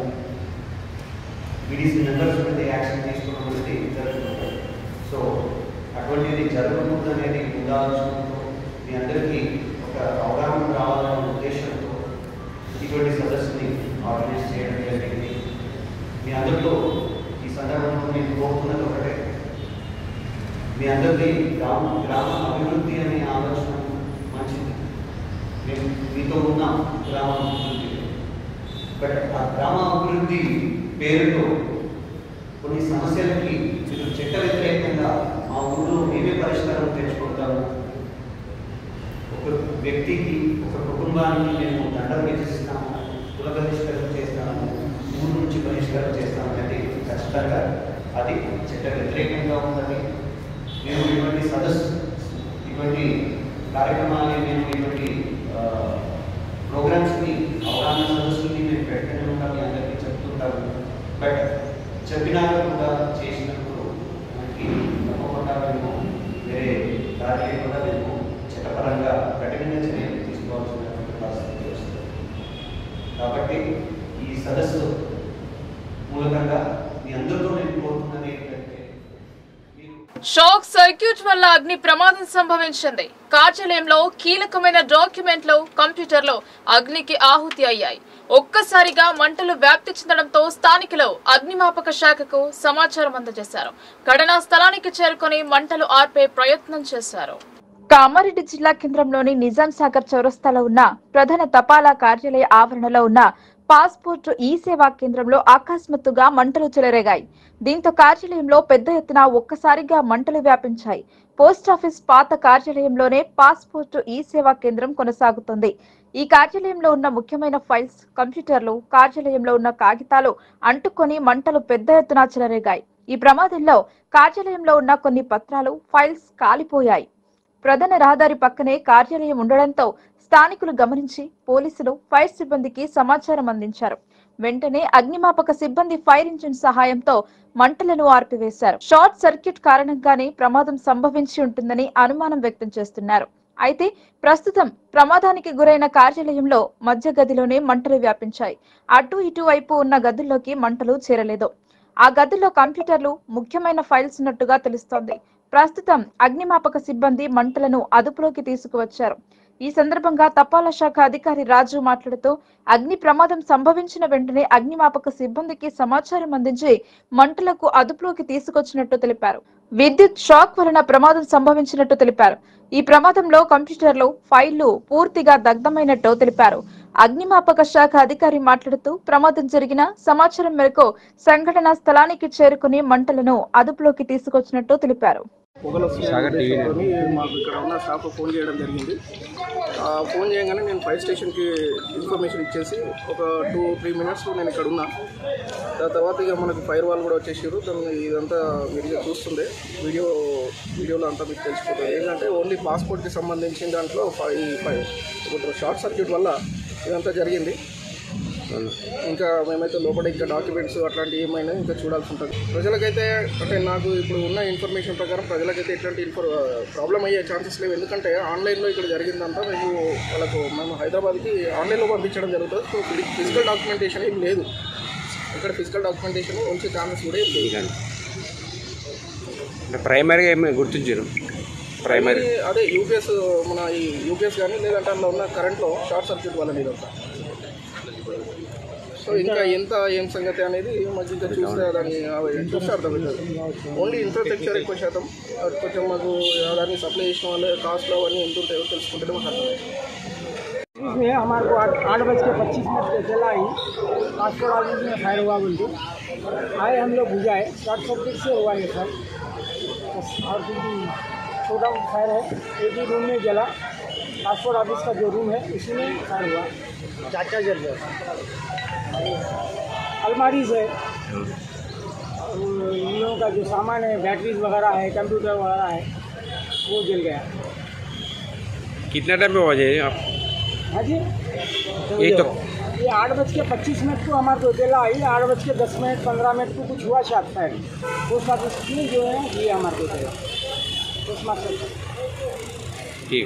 విడిసి మెంబర్స్ మీద యాక్షన్ తీసుకోవడం అనేది జరుగుతుంది సో అటువంటిది జరగకూడదు అనేది ఉదాహరణతో మీ అందరికీ ఒక అవగాహన రావాలనే ఉద్దేశంతో ఇటువంటి సదస్సుని ఆర్గనైజ్ చేయడం జరిగింది మీ అందరితో ఈ సందర్భంలో నేను కోరుతున్నది ఒకటే మీ అందరికీ గ్రామ గ్రామ అభివృద్ధి అనే ఆలోచన మంచిది మేము మీతో ఉన్నాం గ్రామ అభివృద్ధి బట్ ఆ గ్రామ అభివృద్ధి పేరుతో కొన్ని సమస్యలకి మీరు చట్ట వ్యతిరేకంగా మా ఊళ్ళో మేమే పరిష్కారం తెచ్చుకుంటాము ఒక వ్యక్తికి ఒక కుటుంబానికి మేము దండం విధిస్తాము కుల బహిష్కరణ చేస్తాము ఊరు నుంచి బహిష్కరణ చేస్తాము అనేది ఖచ్చితంగా అది చట్ట వ్యతిరేకంగా ఉన్నది మేము ఇటువంటి సదస్సు ఇటువంటి కార్యక్రమాన్ని మేము ఇటువంటి ప్రోగ్రామ్స్ని అవగాహన సదస్సుని మేము పెడుతూనే ఉంటాం మీ అందరికీ చెప్తుంటాము బట్ చెప్పినాక కూడా చేసినప్పుడు మనకి తప్పకుండా మేము వేరే దారి లేకుండా మేము చట్టపరంగా కఠినంగా చర్యలు తీసుకోవాల్సినటువంటి పరిస్థితి వస్తుంది కాబట్టి ఈ సదస్సు మూలకంగా మీ అందరితో నేను కోరుతున్నది ఏంటంటే మీరు షాక్ సర్క్యూట్ వల్ల అగ్ని ప్రమాదం సంభవించింది కార్యాలయంలో కీలకమైన డాక్యుమెంట్లు కంప్యూటర్లు అగ్నికి ఆహుతి అయ్యాయి ఒక్కసారిగా మంటలు వ్యాప్తి చెందడంతో స్థానికులు అగ్నిమాపక శాఖకు సమాచారం అందజేశారు ఘటనా స్థలానికి చేరుకొని మంటలు ఆర్పే ప్రయత్నం చేశారు కామారెడ్డి జిల్లా కేంద్రంలోని నిజాం సాగర్ చౌరస్తాలో ఉన్న ప్రధాన తపాలా కార్యాలయ ఆవరణలో ఉన్న పాస్పోర్ట్ ఈ సేవా కేంద్రంలో అకస్మాత్తుగా మంటలు చెలరేగాయి దీంతో కార్యాలయంలో పెద్ద ఎత్తున ఒక్కసారిగా మంటలు వ్యాపించాయి పోస్టాఫీస్ పాత కార్యాలయంలోనే పాస్పోర్ట్ ఈ సేవా కేంద్రం కొనసాగుతుంది ఈ కార్యాలయంలో ఉన్న ముఖ్యమైన ఫైల్స్ కంప్యూటర్లు కార్యాలయంలో ఉన్న కాగితాలు అంటుకొని మంటలు పెద్ద ఎత్తున చెలరేగాయి ఈ ప్రమాదంలో కార్యాలయంలో ఉన్న కొన్ని పత్రాలు ఫైల్స్ కాలిపోయాయి ప్రధాన రహదారి పక్కనే కార్యాలయం ఉండడంతో స్థానికులు గమనించి పోలీసులు ఫైర్ సిబ్బందికి సమాచారం అందించారు వెంటనే అగ్నిమాపక సిబ్బంది ఫైర్ ఇంజిన్ సహాయంతో మంటలను ఆర్పివేశారు షార్ట్ సర్క్యూట్ కారణంగానే ప్రమాదం సంభవించి ఉంటుందని అనుమానం వ్యక్తం చేస్తున్నారు అయితే ప్రస్తుతం ప్రమాదానికి గురైన కార్యాలయంలో మధ్య గదిలోనే మంటలు వ్యాపించాయి అటు ఇటు వైపు ఉన్న గదుల్లోకి మంటలు చేరలేదు ఆ గదిలో కంప్యూటర్లు ముఖ్యమైన ఫైల్స్ ఉన్నట్టుగా తెలుస్తోంది ప్రస్తుతం అగ్నిమాపక సిబ్బంది మంటలను అదుపులోకి తీసుకువచ్చారు ఈ సందర్భంగా తపాలా శాఖ అధికారి రాజు మాట్లాడుతూ అగ్ని ప్రమాదం సంభవించిన వెంటనే అగ్నిమాపక సిబ్బందికి సమాచారం అందించి మంటలకు అదుపులోకి తీసుకొచ్చినట్టు తెలిపారు విద్యుత్ షాక్ వలన ప్రమాదం సంభవించినట్టు తెలిపారు ఈ ప్రమాదంలో కంప్యూటర్లు ఫైళ్లు పూర్తిగా దగ్ధమైనట్టు తెలిపారు అగ్నిమాపక శాఖ అధికారి మాట్లాడుతూ ప్రమాదం జరిగిన సమాచారం మేరకు సంఘటనా స్థలానికి చేరుకుని మంటలను అదుపులోకి తీసుకొచ్చినట్టు తెలిపారు పొగలు వస్తున్నాయనే ఉద్దేశంతోని మాకు ఇక్కడ ఉన్న స్టాఫ్ ఫోన్ చేయడం జరిగింది ఆ ఫోన్ చేయగానే నేను ఫైర్ స్టేషన్కి ఇన్ఫర్మేషన్ ఇచ్చేసి ఒక టూ త్రీ మినిట్స్లో నేను ఇక్కడ ఉన్నా దాని తర్వాత ఇక మనకి ఫైర్ వాల్ కూడా వచ్చేసారు దాన్ని ఇదంతా మీరు ఇక చూస్తుండే వీడియో వీడియోలో అంతా మీకు తెలిసిపోతుంది ఏంటంటే ఓన్లీ పాస్పోర్ట్కి సంబంధించిన దాంట్లో ఫై ఫై ఇప్పుడు షార్ట్ సర్క్యూట్ వల్ల ఇదంతా జరిగింది ఇంకా మేమైతే లోపల ఇంకా డాక్యుమెంట్స్ అట్లాంటివి ఏమైనా ఇంకా చూడాల్సి ఉంటుంది ప్రజలకైతే అంటే నాకు ఇప్పుడు ఉన్న ఇన్ఫర్మేషన్ ప్రకారం ప్రజలకైతే ఎట్లాంటి ఇన్ఫర్ ప్రాబ్లం అయ్యే ఛాన్సెస్ లేవు ఎందుకంటే ఆన్లైన్లో ఇక్కడ జరిగిందంతా మేము వాళ్ళకు మేము హైదరాబాద్కి ఆన్లైన్లో పంపించడం జరుగుతుంది సో ఫిజికల్ డాక్యుమెంటేషన్ ఏం లేదు ఇక్కడ ఫిజికల్ డాక్యుమెంటేషన్ ఉంచే ఛాన్సెస్ కూడా ఏం లేదు అంటే ప్రైమరీగా ఏమి గుర్తించారు ప్రైమరీ ఇది అదే యూపీఎస్ మన ఈ యూపీఎస్ కానీ లేదంటే అందులో ఉన్న కరెంట్లో షార్ట్ సర్క్యూట్ వల్ల ఇదంతా సో ఇంకా ఎంత ఏం సంగతి అనేది మాకు ఇంకా చూస్తే దాన్ని అవి చూస్తే అర్థమవుతుంది ఓన్లీ ఇన్ఫ్రాస్ట్రక్చర్ ఎక్కువ శాతం అది కొంచెం మాకు దాన్ని సప్లై చేసిన వాళ్ళు కాస్ట్లో అవన్నీ ఎంత ఉంటాయో తెలుసుకుంటే మాకు అర్థమవుతుంది इसमें हमारे को आठ आठ बज के पच्चीस मिनट पे चला आई पासपोर्ट ऑफिस में फायर हुआ बोल के आए हम लोग बुझाए शॉर्ट सर्किट से हुआ ये सर बस और क्योंकि छोटा फायर है एक ही रूम में जला पासपोर्ट ऑफिस का जो रूम है उसी में फायर हुआ चाचा जल गया अलमारीज है और इन लोगों का जो सामान है बैटरीज वगैरह है कंप्यूटर वगैरह है वो जल गया कितना टाइम में बजे आप हाँ जी एक तो ये आठ बज के पच्चीस मिनट को हमारे को दिला आई आठ बज के दस मिनट पंद्रह मिनट को कुछ हुआ शायद फायर पोस्ट ऑफिस में जो है ये हमारे को दिला पोस्ट मास्टर ठीक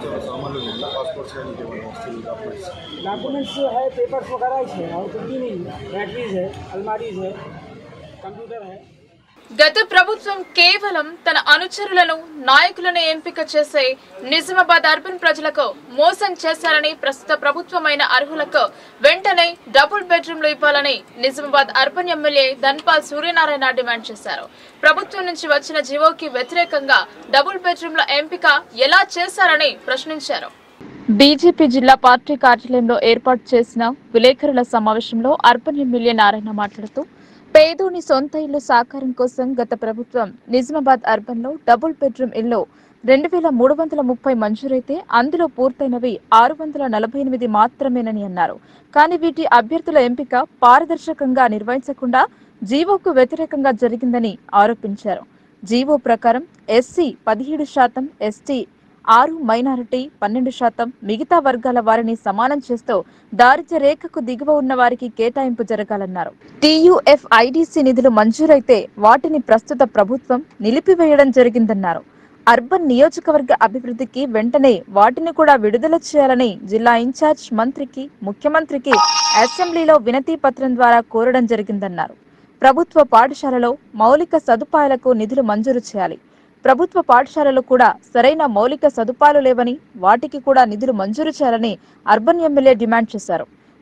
डॉक्यूमेंट्स जो है पेपर्स वगैरह ही है और कुछ भी नहीं है बैटरीज है अलमारीज है कंप्यूटर है గత ప్రభుత్వం కేవలం తన అనుచరులను నాయకులను ఎంపిక చేసే నిజామాబాద్ అర్బన్ ప్రజలకు మోసం చేశారని ప్రస్తుత ప్రభుత్వమైన అర్హులకు వెంటనే డబుల్ బెడ్రూమ్లు ఇవ్వాలని Nizamabad urban MLA Dhanpal Suryanarayana demand చేశారు ప్రభుత్వం నుంచి వచ్చిన జీవోకి వ్యతిరేకంగా డబుల్ బెడ్రూమ్ల ఎంపిక ఎలా చేశారని ప్రశ్నించారు బీజేపీ జిల్లా పార్టీ కార్యాలయంలో ఏర్పాటు చేసిన విలేకరుల సమావేశంలో అర్బన్ ఎమ్మెల్యే నారాయణ మాట్లాడుతూ పేదోని సొంత ఇల్లు సాకారం కోసం గత ప్రభుత్వం నిజామాబాద్ అర్బన్ లో డబుల్ బెడ్రూమ్ ఇల్లు రెండు వేల మూడు వందల ముప్పై మంజూరైతే అందులో పూర్తయినవి ఆరు వందల నలభై ఎనిమిది మాత్రమేనని అన్నారు కానీ వీటి అభ్యర్థుల ఎంపిక పారదర్శకంగా నిర్వహించకుండా జీవోకు వ్యతిరేకంగా జరిగిందని ఆరోపించారు జీవో ప్రకారం ఎస్సీ పదిహేడు శాతం ఎస్టీ ఆరు మైనారిటీ పన్నెండు శాతం మిగతా వర్గాల వారిని సమానం చేస్తూ దారిద్ర్య రేఖకు దిగువ ఉన్న వారికి కేటాయింపు జరగాలన్నారు టీయూఎఫ్ ఐడీసీ నిధులు మంజూరైతే వాటిని ప్రస్తుత ప్రభుత్వం నిలిపివేయడం జరిగిందన్నారు అర్బన్ నియోజకవర్గ అభివృద్ధికి వెంటనే వాటిని కూడా విడుదల చేయాలని జిల్లా ఇన్ఛార్జ్ మంత్రికి ముఖ్యమంత్రికి అసెంబ్లీలో వినతి పత్రం ద్వారా కోరడం జరిగిందన్నారు ప్రభుత్వ పాఠశాలలో మౌలిక సదుపాయాలకు నిధులు మంజూరు చేయాలి ప్రభుత్వ పాఠశాలలు కూడా సరైన మౌలిక సదుపాయాలు లేవని వాటికి కూడా నిధులు మంజూరు చేయాలని అర్బన్ ఎమ్మెల్యే డిమాండ్ చేశారు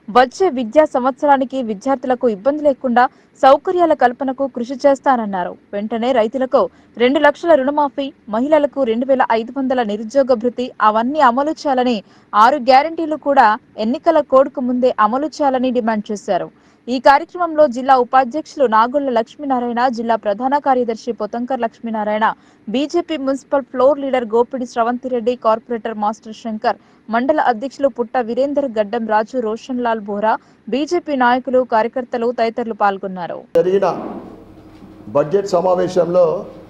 వచ్చే విద్యా సంవత్సరానికి విద్యార్థులకు ఇబ్బంది లేకుండా సౌకర్యాల కల్పనకు కృషి చేస్తానన్నారు వెంటనే రైతులకు రెండు లక్షల రుణమాఫీ మహిళలకు రెండు వేల ఐదు వందల నిరుద్యోగ భృతి అవన్నీ అమలు చేయాలని ఆరు గ్యారంటీలు కూడా ఎన్నికల కోడ్కు ముందే అమలు చేయాలని డిమాండ్ చేశారు ఈ కార్యక్రమంలో జిల్లా ఉపాధ్యక్షులు నాగొల్ల లక్ష్మీనారాయణ జిల్లా ప్రధాన కార్యదర్శి Pothankar Lakshminarayana BJP municipal floor leader Gopidi Sravanthireddy corporator master Shankar మండల అధ్యక్షులు పుట్ట వీరేందర్ గడ్డం రాజు రోషన్ లాల్ బోరా బీజేపీ నాయకులు కార్యకర్తలు తదితరులు పాల్గొన్నారు జరిగిన బడ్జెట్ సమావేశంలో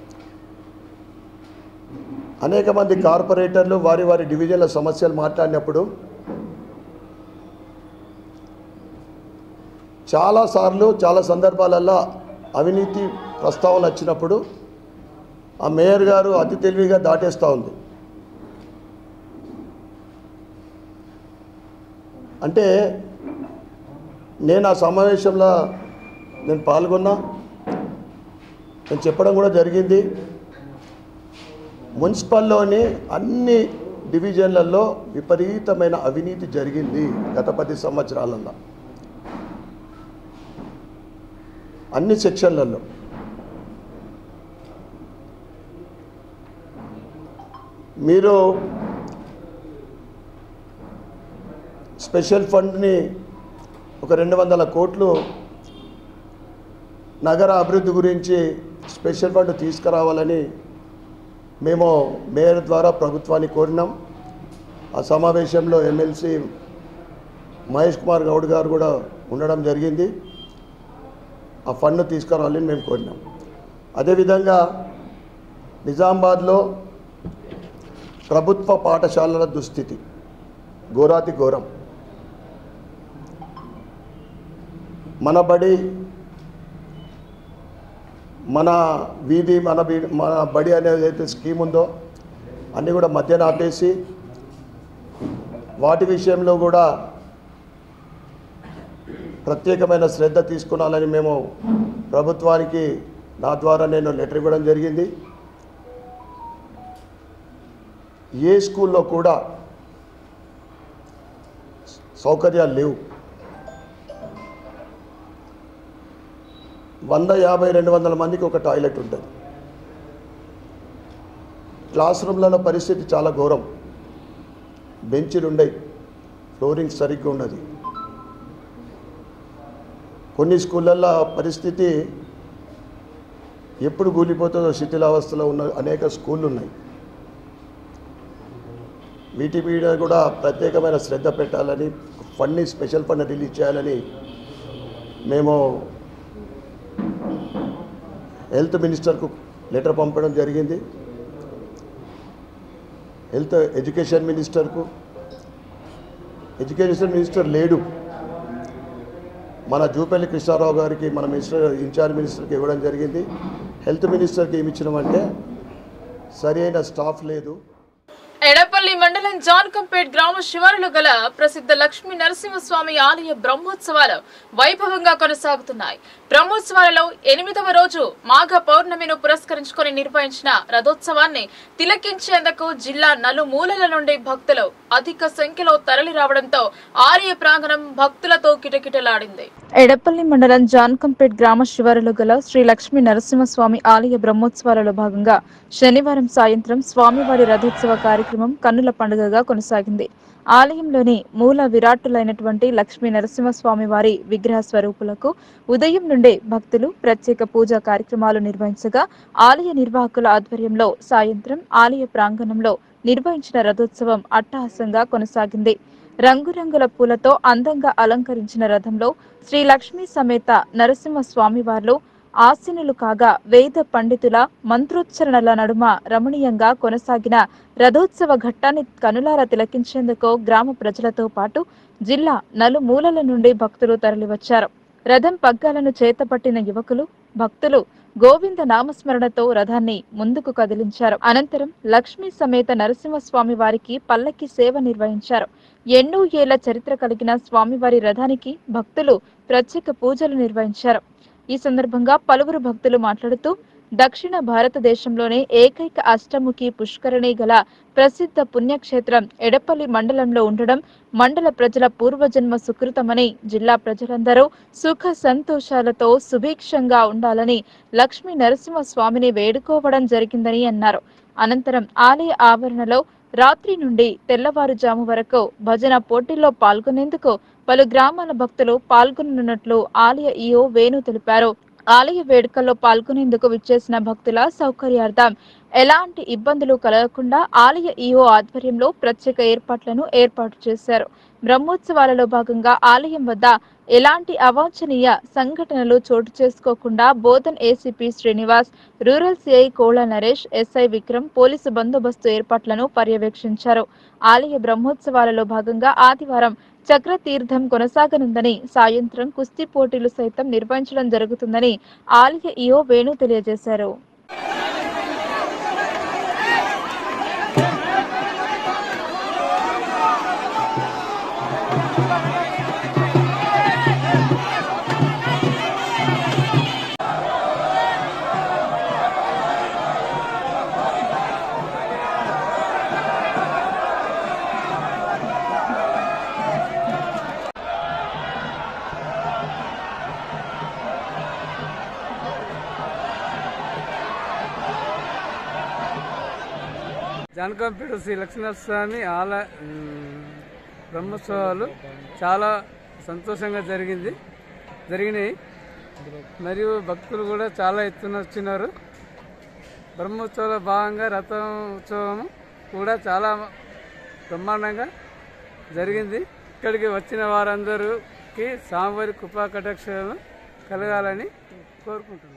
అనేక మంది కార్పొరేటర్లు వారి వారి డివిజన్ల సమస్యలు మాట్లాడినప్పుడు చాలాసార్లు చాలా సందర్భాలలో అవినీతి ప్రస్తావన వచ్చినప్పుడు ఆ మేయర్ గారు అతి తెలివిగా దాటేస్తూ ఉంది అంటే నేను ఆ సమావేశంలో నేను పాల్గొన్నా నేను చెప్పడం కూడా జరిగింది మున్సిపల్లోని అన్ని డివిజన్లలో విపరీతమైన అవినీతి జరిగింది గత పది సంవత్సరాలలో అన్ని సెక్షన్లలో మీరు స్పెషల్ ఫండ్ని ఒక రెండు వందల కోట్లు నగర అభివృద్ధి గురించి స్పెషల్ ఫండ్ తీసుకురావాలని మేము మేయర్ ద్వారా ప్రభుత్వాన్ని కోరినాం ఆ సమావేశంలో ఎమ్మెల్సీ మహేష్ కుమార్ గౌడ్ గారు కూడా ఉండడం జరిగింది ఆ ఫండ్ తీసుకురావాలని మేము కోరినాం అదేవిధంగా నిజామాబాద్లో ప్రభుత్వ పాఠశాలల దుస్థితి ఘోరాతి ఘోరం మన బడి మన వీధి మన బీ- మన బడి అనేది అయితే స్కీమ్ ఉందో అన్నీ కూడా మధ్యన ఆపేసి వాటి విషయంలో కూడా ప్రత్యేకమైన శ్రద్ధ తీసుకున్నాలని మేము ప్రభుత్వానికి నా ద్వారా నేను లెటర్ ఇవ్వడం జరిగింది ఏ స్కూల్లో కూడా సౌకర్యాలు లేవు వంద యాభై రెండు వందల మందికి ఒక టాయిలెట్ ఉంటుంది క్లాస్ రూమ్లలో పరిస్థితి చాలా ఘోరం బెంచీలు ఉండయి ఫ్లోరింగ్ సరిగ్గా ఉండదు కొన్ని స్కూళ్ళల్లో పరిస్థితి ఎప్పుడు కూలిపోతుందో శిథిలావస్థలో ఉన్న అనేక స్కూళ్ళు ఉన్నాయి వీటి మీద కూడా ప్రత్యేకమైన శ్రద్ధ పెట్టాలని ఫండ్ని స్పెషల్ ఫండ్ రిలీజ్ చేయాలని మేము హెల్త్ మినిస్టర్కు లెటర్ పంపడం జరిగింది హెల్త్ ఎడ్యుకేషన్ మినిస్టర్కు ఎడ్యుకేషన్ మినిస్టర్ లేడు మన జూపల్లి కృష్ణారావు గారికి మన మినిస్టర్ ఇన్ఛార్జ్ మినిస్టర్కి ఇవ్వడం జరిగింది హెల్త్ మినిస్టర్కి ఏమి ఇచ్చినామంటే సరి అయిన స్టాఫ్ లేదు ఎడపల్లి మండలం జాన్కంపేట్ గ్రామ శివారులో గల ప్రసిద్ధ లక్ష్మీ నరసింహస్వామి ఆలయ బ్రహ్మోత్సవాలు వైభవంగా కొనసాగుతున్నాయి బ్రహ్మోత్సవాలలో ఎనిమిదవ రోజు మాఘ పౌర్ణమిను పురస్కరించుకొని నిర్వహించిన రథోత్సవాన్ని తిలకించేందుకు జిల్లా నలుమూలల నుండి భక్తులు అధిక సంఖ్యలో తరలి రావడంతో ఆలయ ప్రాంగణం భక్తులతో కిటకిటలాడింది ఎడపల్లి మండలం జాన్కంపేట్ గ్రామ శివారులో గల శ్రీ లక్ష్మీ నరసింహస్వామి ఆలయ బ్రహ్మోత్సవాలలో భాగంగా శనివారం సాయంత్రం స్వామివారి రథోత్సవ కార్యక్రమం కన్నుల పండుగగా కొనసాగింది ఆలయంలోని మూల విరాట్టులైనటువంటి లక్ష్మీ నరసింహస్వామి వారి విగ్రహ స్వరూపులకు ఉదయం నుండే భక్తులు ప్రత్యేక పూజా కార్యక్రమాలు నిర్వహించగా ఆలయ నిర్వాహకుల ఆధ్వర్యంలో సాయంత్రం ఆలయ ప్రాంగణంలో నిర్వహించిన రథోత్సవం అట్టహాసంగా కొనసాగింది రంగురంగుల పూలతో అందంగా అలంకరించిన రథంలో శ్రీ లక్ష్మీ సమేత నరసింహ స్వామివార్లు ఆసీనులు కాగా వేద పండితుల మంత్రోచ్చరణల నడుమ రమణీయంగా కొనసాగిన రథోత్సవ ఘట్టాన్ని కనులారా తిలకించేందుకు గ్రామ ప్రజలతో పాటు జిల్లా నలుమూలల నుండి భక్తులు తరలివచ్చారు రథం పగ్గాలను చేతపట్టిన యువకులు భక్తులు గోవింద నామస్మరణతో రథాన్ని ముందుకు కదిలించారు అనంతరం లక్ష్మీ సమేత నరసింహస్వామి వారికి పల్లకి సేవ నిర్వహించారు ఎన్నో ఏళ్ల చరిత్ర కలిగిన స్వామివారి రథానికి భక్తులు ప్రత్యేక పూజలు నిర్వహించారు ఈ సందర్భంగా పలువురు భక్తులు మాట్లాడుతూ దక్షిణ భారతదేశంలోనే ఏకైక అష్టముఖి పుష్కరిణి గల ప్రసిద్ధ పుణ్యక్షేత్రం ఎడపల్లి మండలంలో ఉండడం మండల ప్రజల పూర్వజన్మ సుకృతమని జిల్లా ప్రజలందరూ సుఖ సంతోషాలతో సుభిక్షంగా ఉండాలని లక్ష్మీ నరసింహస్వామిని వేడుకోవడం జరిగిందని అన్నారు అనంతరం ఆలయ ఆవరణలో రాత్రి నుండి తెల్లవారుజాము వరకు భజన పోటీల్లో పాల్గొనేందుకు పలు గ్రామాల భక్తులు పాల్గొననున్నట్లు ఆలయ ఈఓ వేణు తెలిపారు ఆలయ వేడుకల్లో పాల్గొనేందుకు విచ్చేసిన భక్తుల సౌకర్యార్థం ఎలాంటి ఇబ్బందులు కలగకుండా ఆలయ ఈఓ ఆధ్వర్యంలో ప్రత్యేక ఏర్పాట్లను ఏర్పాటు చేశారు బ్రహ్మోత్సవాలలో భాగంగా ఆలయం వద్ద ఎలాంటి అవాంఛనీయ సంఘటనలు చోటు చేసుకోకుండా Bodhan ACP Srinivas rural CI Kolla Naresh SI Vikram police బందోబస్తు ఏర్పాట్లను పర్యవేక్షించారు ఆలయ బ్రహ్మోత్సవాలలో భాగంగా ఆదివారం చక్రతీర్థం కొనసాగనుందని సాయంత్రం కుస్తీ పోటీలు సైతం నిర్వహించడం జరుగుతుందని ఆలయ ఈఓ వేణు తెలియజేశారు జానకంపేట శ్రీ లక్ష్మీనరస్వామి ఆల ఉమ్, బ్రహ్మోత్సవాలు చాలా సంతోషంగా జరిగింది జరిగినాయి మరియు భక్తులు కూడా చాలా ఎత్తున వచ్చినారు బ్రహ్మోత్సవాల భాగంగా రథం ఉత్సవం కూడా చాలా బ్రహ్మాండంగా జరిగింది ఇక్కడికి వచ్చిన వారందరికి స్వామివారి కృపా కటాక్షాలు కలగాలని కోరుకుంటున్నాను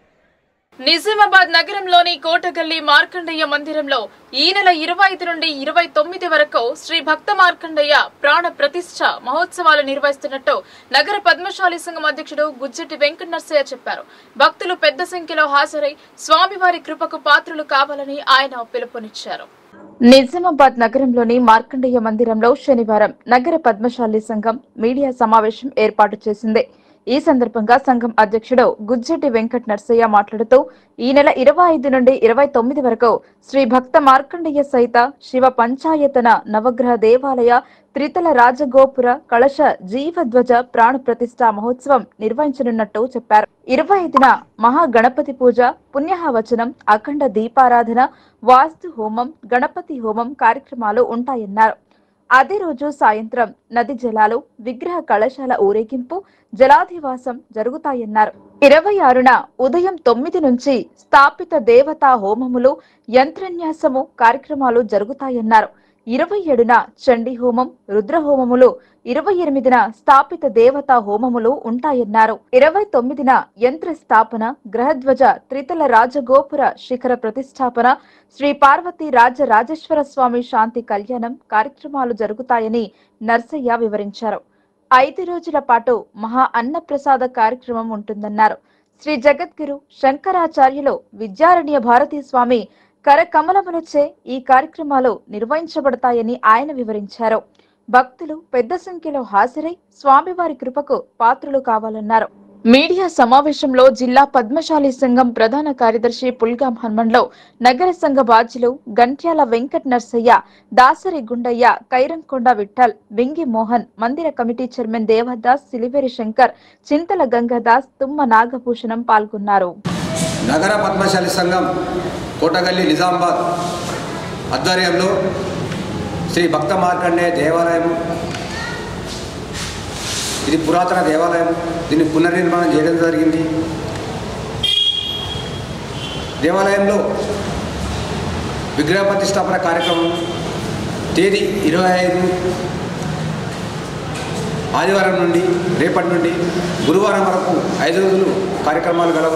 నిజామాబాద్ నగరంలోని కోటగల్లి మార్కండయ్య మందిరంలో ఈ నెల ఇరవై ఐదు నుండి ఇరవై తొమ్మిది వరకు శ్రీ భక్త మార్కండయ్య ప్రాణ ప్రతిష్ఠ మహోత్సవాలు నిర్వహిస్తున్నట్టు నగర పద్మశాలి సంఘం అధ్యక్షుడు గుజ్జటి వెంకట నర్సయ్య చెప్పారు భక్తులు పెద్ద సంఖ్యలో హాజరై స్వామివారి కృపకు పాత్రులు కావాలని ఆయన పిలుపునిచ్చారు నిజామాబాద్ నగరంలోని మార్కండేయ మందిరంలో శనివారం నగర పద్మశాలి సంఘం మీడియా సమావేశం ఏర్పాటు చేసింది ఈ సందర్భంగా సంఘం అధ్యక్షుడు గుజ్జెట్టి వెంకట నర్సయ్య మాట్లాడుతూ ఈ నెల ఇరవై ఐదు నుండి ఇరవై తొమ్మిది వరకు శ్రీ భక్త మార్కండేయ సహిత శివ పంచాయతన నవగ్రహ దేవాలయ త్రితల రాజగోపుర కళశ జీవధ్వజ ప్రాణ ప్రతిష్ఠ మహోత్సవం నిర్వహించనున్నట్టు చెప్పారు ఇరవై ఐదున మహాగణపతి పూజ పుణ్యహవచనం అఖండ దీపారాధన వాస్తు హోమం గణపతి హోమం కార్యక్రమాలు ఉంటాయన్నారు అదే రోజు సాయంత్రం నది జలాలు విగ్రహ కళశాల ఊరేగింపు జలాధివాసం జరుగుతాయన్నారు ఇరవై ఆరున ఉదయం తొమ్మిది నుంచి స్థాపిత దేవతా హోమములు యంత్రన్యాసము కార్యక్రమాలు జరుగుతాయన్నారు ఇరవై ఏడున చండీ హోమం రుద్ర హోమములు ఇరవై ఎనిమిదిన స్థాపిత దేవతా హోమములు ఉంటాయన్నారు ఇరవై తొమ్మిదిన యంత్ర స్థాపన గ్రహధ్వజ త్రితల రాజగోపుర శిఖర ప్రతిష్టాపన శ్రీ పార్వతీ రాజ రాజేశ్వర స్వామి శాంతి కళ్యాణం కార్యక్రమాలు జరుగుతాయని నర్సయ్య వివరించారు ఐదు రోజుల పాటు మహా అన్నప్రసాద కార్యక్రమం ఉంటుందన్నారు శ్రీ జగద్గురు శంకరాచార్యులు విద్యారణ్య భారతీ స్వామి కరకమలములచే ఈ కార్యక్రమాలు నిర్వహించబడతాయని ఆయన వివరించారు భక్తులు పెద్ద సంఖ్యలో హాజరై స్వామివారి కృపకు పాత్రులు కావాలన్నారు మీడియా సమావేశంలో జిల్లా పద్మశాలి సంఘం ప్రధాన కార్యదర్శి పుల్గాం హన్మన్లో నగర సంఘ బాధ్యులు గంట్యాల వెంకట నర్సయ్య దాసరి గుండయ్య కైరంకొండ విఠల్ వెంగి మోహన్ మందిర కమిటీ చైర్మన్ దేవదాస్ సిలివేరి శంకర్ చింతల గంగాదాస్ తుమ్మ నాగభూషణం పాల్గొన్నారు నగర పద్మశాలి సంఘం కోటగల్లి నిజామాబాద్ ఆధ్వర్యంలో శ్రీ భక్త మార్కండే దేవాలయం ఇది పురాతన దేవాలయం దీన్ని పునర్నిర్మాణం చేయడం జరిగింది దేవాలయంలో విగ్రహ ప్రతిష్టాపన కార్యక్రమం తేదీ ఇరవై ఐదు ఆదివారం నుండి రేపటి నుండి గురువారం వరకు ఐదు రోజులు కార్యక్రమాలు గలవు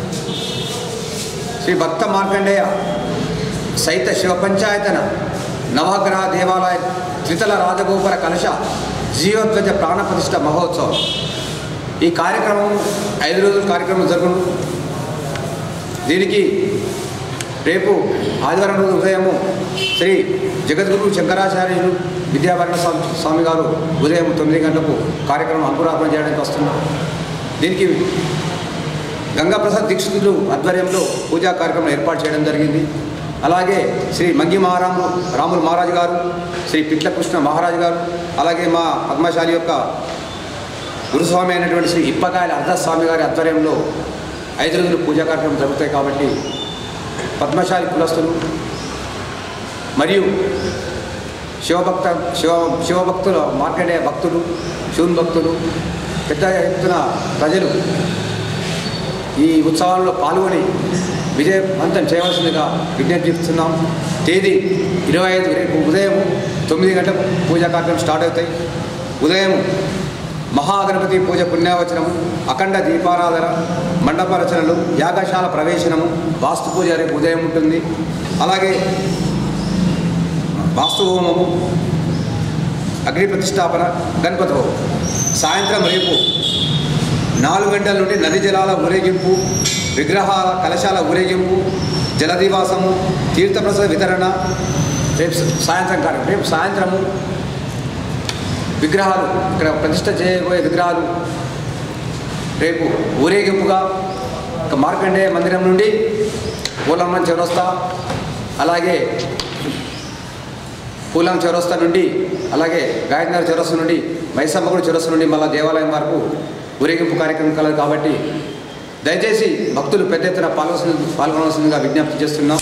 శ్రీ భక్త మార్కండేయ సైత శివ పంచాయతన నవగ్రహ దేవాలయ త్రితల రాజగోపుర కలశ జీవధ్వజ ప్రాణప్రతిష్ఠ మహోత్సవం ఈ కార్యక్రమం ఐదు రోజుల కార్యక్రమం జరుగును దీనికి రేపు ఆదివారం రోజు ఉదయము శ్రీ జగద్గురు శంకరాచార్యులు విద్యాభరణ స్వామి స్వామి గారు ఉదయం తొమ్మిది గంటలకు కార్యక్రమం అంకురార్పణ చేయడానికి వస్తున్నారు దీనికి గంగాప్రసాద్ దీక్షితులు ఆధ్వర్యంలో పూజా కార్యక్రమం ఏర్పాటు చేయడం జరిగింది అలాగే శ్రీ మంగి మహారాములు రాములు మహారాజు గారు శ్రీ పిట్ల కృష్ణ మహారాజు గారు అలాగే మా పద్మశాలి యొక్క గురుస్వామి అయినటువంటి శ్రీ ఇప్పకాయల అర్ధస్వామి గారి ఆధ్వర్యంలో ఐదు రోజులు పూజా కార్యక్రమం జరుగుతాయి కాబట్టి పద్మశాలి కులస్తులు మరియు శివభక్త శివ శివభక్తుల మార్కండేయ భక్తులు శివుని భక్తులు పెద్ద ఎత్తున ప్రజలు ఈ ఉత్సవాల్లో పాల్గొని విజయవంతం చేయవలసిందిగా విజ్ఞప్తిస్తున్నాం తేదీ ఇరవై ఐదు రేపు ఉదయం తొమ్మిది గంటలకు పూజా కార్యక్రమం స్టార్ట్ అవుతాయి ఉదయం మహాగణపతి పూజ పుణ్యావచనము అఖండ దీపారాధన మండప రచనలు యాగశాల ప్రవేశనము వాస్తు పూజ రేపు ఉదయం ఉంటుంది అలాగే వాస్తు హోమము అగ్ని ప్రతిష్టాపన గణపతి హోమం సాయంత్రం రేపు నాలుగు గంటల నుండి నది జలాల ఊరేగింపు విగ్రహాల కలశాల ఊరేగింపు జలదివాసము తీర్థప్రసాద వితరణ రేపు సాయంత్రం కార్యక్రమం రేపు సాయంత్రము విగ్రహాలు ఇక్కడ ప్రతిష్ట చేయబోయే విగ్రహాలు రేపు ఊరేగింపుగా ఇక మార్కండేయ మందిరం నుండి పూలమ్మ చౌరస్తా అలాగే పూలం చౌరస్తా నుండి అలాగే గాయత్రి చౌరస్తా నుండి మైసమ్మగుడి చౌరస్తా నుండి మళ్ళా దేవాలయం వరకు ఊరేగింపు కార్యక్రమం కలదు కాబట్టి దయచేసి భక్తులు పెద్ద ఎత్తున పాల్గొన పాల్గొనవలసిందిగా విజ్ఞప్తి చేస్తున్నాం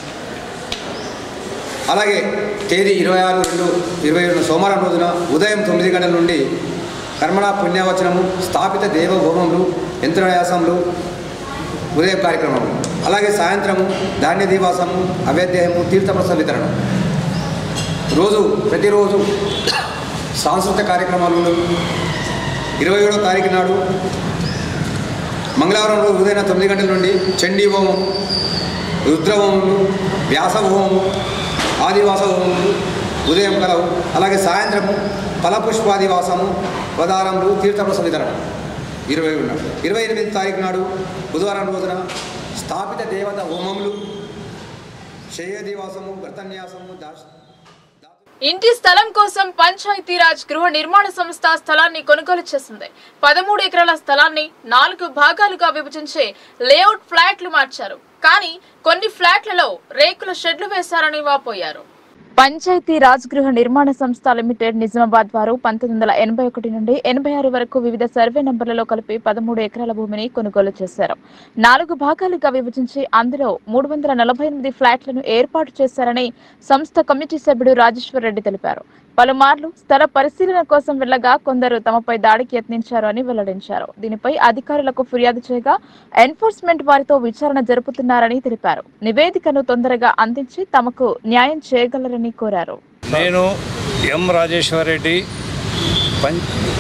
అలాగే తేదీ ఇరవై ఆరు రెండు ఇరవై రెండు సోమవారం రోజున ఉదయం తొమ్మిది గంటల నుండి కర్మణ పుణ్యవచనము స్థాపిత దేవ హోమములు యంత్రన్యాసములు ఉదయం కార్యక్రమం అలాగే సాయంత్రము ధాన్య దివాసము అవేద్యము తీర్థప్రసాద వితరణ రోజు ప్రతిరోజు సాంస్కృతిక కార్యక్రమాలు ఇరవై ఏడో తారీఖు నాడు మంగళవారం రోజు ఉదయం తొమ్మిది గంటల నుండి చండీ హోమం రుద్రహోమములు వ్యాస హోమము ఆదివాస హోమములు ఉదయం కలవు అలాగే సాయంత్రము ఫలపుష్పాదివాసము పదారములు తీర్థప్రసాద వితరణ ఇరవై నాడు ఇరవై ఎనిమిది తారీఖు నాడు బుధవారం రోజున స్థాపిత దేవత హోమములు శయదివాసము వ్రతన్యాసము దాశ ఇంటి స్థలం కోసం పంచాయతీరాజ్ గృహ నిర్మాణ సంస్థ స్థలాన్ని కొనుగోలు చేసింది పదమూడు ఎకరాల స్థలాన్ని నాలుగు భాగాలుగా విభజించి లేఅవుట్ ఫ్లాట్లు మార్చారు కానీ కొన్ని ఫ్లాట్లలో రేకుల షెడ్లు వేశారని వాపోయారు పంచాయతీ రాజ్ గృహ నిర్మాణ సంస్థ లిమిటెడ్ నిజామాబాద్ వారు పంతొమ్మిది వందల ఎనభై ఒకటి నుండి ఎనభై ఆరు వరకు వివిధ సర్వే నంబర్లలో కలిపి పదమూడు ఎకరాల భూమిని కొనుగోలు చేశారు నాలుగు భాగాలుగా విభజించి అందులో మూడు వందల నలభై ఎనిమిది ఫ్లాట్లను ఏర్పాటు చేశారని సంస్థ కమిటీ సభ్యుడు రాజేశ్వర్ రెడ్డి తెలిపారు పలుమార్లు స్థల పరిశీలన కోసం వెళ్లగా కొందరు తమపై దాడికి యత్నించారు అని వెల్లడించారు దీనిపై అధికారులకు ఫిర్యాదు చేయగా ఎన్ఫోర్స్మెంట్ వారితో విచారణ జరుపుతున్నారని తెలిపారు నివేదికను తొందరగా అందించి తమకు న్యాయం చేయగలరని కోరారు నేను ఎం రాజేశ్వర్ రెడ్డి పం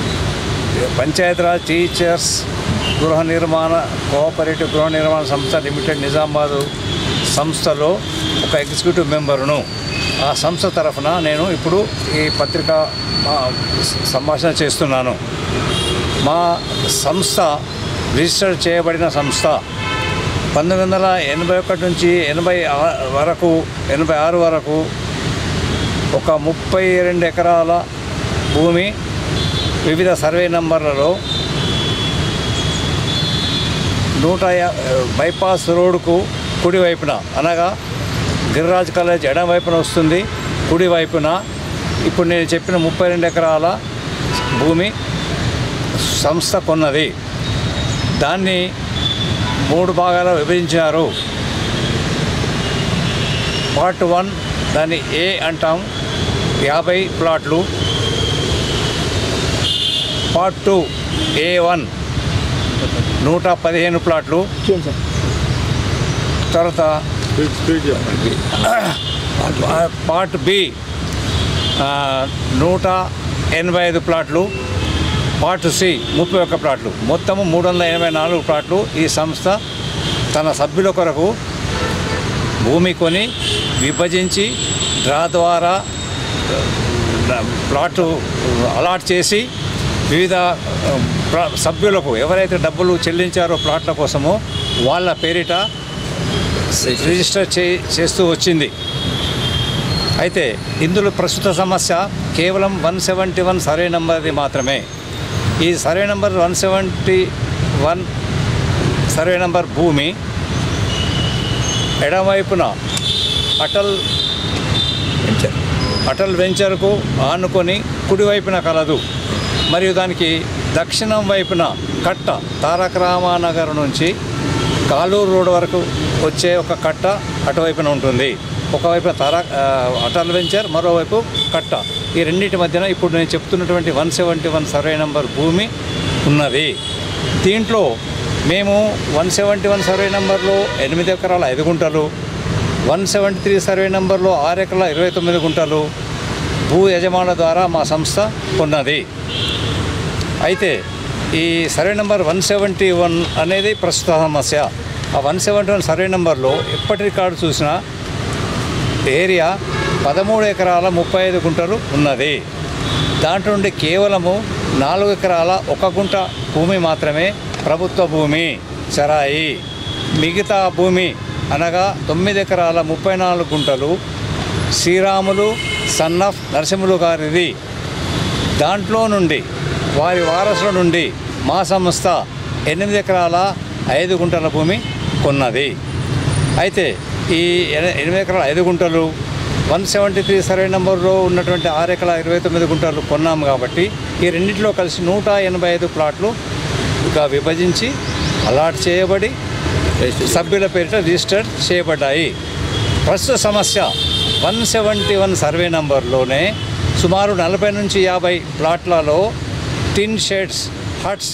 పంచాయతీరాజ్ టీచర్స్ గృహ నిర్మాణ కోఆపరేటివ్ గృహ నిర్మాణ సంస్థ లిమిటెడ్ నిజామాబాద్ సంస్థలో ఒక ఎగ్జిక్యూటివ్ మెంబర్ను ఆ సంస్థ తరఫున నేను ఇప్పుడు ఈ పత్రిక ఆ, సంభాషణ చేస్తున్నాను మా సంస్థ రిజిస్టర్ చేయబడిన సంస్థ పంతొమ్మిది వందల ఎనభై ఒకటి నుంచి ఎనభై ఆ- వరకు ఎనభై ఆరు వరకు ఒక ముప్పై రెండు ఎకరాల భూమి వివిధ సర్వే నంబర్లలో నూట యా- బైపాస్ రోడ్డుకు కుడివైపున అనగా గిరిరాజ్ కాలేజ్ ఎడం వైపున వస్తుంది కుడివైపున ఇప్పుడు నేను చెప్పిన ముప్పై రెండు ఎకరాల భూమి సంస్థ కొన్నది దాన్ని మూడు భాగాలు విభజించారు పార్ట్ వన్ దాన్ని ఏ అంటాం యాభై ప్లాట్లు పార్ట్ టూ ఏ వన్ నూట పదిహేను ప్లాట్లు తర్వాత పార్ట్ బి ఆ, నూట ఎనభై ఐదు ప్లాట్లు పార్ట్ సి ముప్పై ఒక్క ప్లాట్లు మొత్తము మూడు వందల ఎనభై నాలుగు ప్లాట్లు ఈ సంస్థ తన సభ్యుల కొరకు భూమి కొని విభజించి డ్రా ద్వారా ఆ, ప్లాటు అలాట్ చేసి వివిధ ఆ, ప్ర- సభ్యులకు ఎవరైతే డబ్బులు చెల్లించారో ప్లాట్ల కోసమో వాళ్ళ పేరిట రిజిస్టర్ చే చేస్తూ వచ్చింది అయితే ఇందులో ప్రస్తుత సమస్య కేవలం వన్ సెవెంటీ వన్ సర్వే నెంబర్ది మాత్రమే ఈ survey number one seventy one survey number భూమి ఎడమవైపున అటల్ వెంచర్ అటల్ వెంచర్కు ఆనుకొని కుడివైపున కలదు మరియు దానికి దక్షిణం వైపున కట్ట తారక రామానగర్ నుంచి కాలూరు రోడ్ వరకు వచ్చే ఒక కట్ట అటువైపున ఉంటుంది ఒకవైపున తారా ఆ, అటల్ వెంచర్ మరోవైపు కట్ట ఈ రెండింటి మధ్యన ఇప్పుడు నేను చెప్తున్నటువంటి one seventy one survey number భూమి ఉన్నది దీంట్లో మేము వన్ సెవెంటీ వన్ సర్వే నంబర్లో ఎనిమిది ఎకరాల ఐదు గుంటలు వన్ సెవెంటీ త్రీ సర్వే నంబర్లో ఆరు ఎకరాల ఇరవై తొమ్మిది గుంటలు భూ యజమానుల ద్వారా మా సంస్థ కొన్నది అయితే ఈ survey number one seventy one అనేది ప్రస్తుత సమస్య ఆ వన్ సెవెంటీ వన్ సర్వే నెంబర్లో ఎప్పటి రికార్డు చూసినా ఏరియా పదమూడు ఎకరాల ముప్పై ఐదు గుంటలు ఉన్నది దాంట్లో నుండి కేవలము నాలుగు ఎకరాల ఒక గుంట భూమి మాత్రమే ప్రభుత్వ భూమి సరాయి మిగతా భూమి అనగా తొమ్మిది ఎకరాల ముప్పై నాలుగు గుంటలు శ్రీరాములు సన్నఫ్ నరసింహులు గారిది దాంట్లో నుండి వారి వారసుల నుండి మా సంస్థ ఎనిమిది ఎకరాల ఐదు గుంటల భూమి కొన్నది అయితే ఈ ఎన- ఎనిమిది ఎకరాల ఐదు గుంటలు వన్ సెవెంటీ త్రీ సర్వే నెంబర్లో ఉన్నటువంటి ఆరు ఎకరాల ఇరవై తొమ్మిది గుంటలు కొన్నాము కాబట్టి ఈ రెండింటిలో కలిసి నూట ఎనభై ఐదు ప్లాట్లు గా విభజించి అలాట్ చేయబడి సభ్యుల పేరిట రిజిస్టర్ చేయబడ్డాయి ప్రస్తుత సమస్య వన్ సెవెంటీ వన్ సర్వే నంబర్లోనే సుమారు నలభై నుంచి యాభై ప్లాట్లలో టిన్ షెడ్స్ హట్స్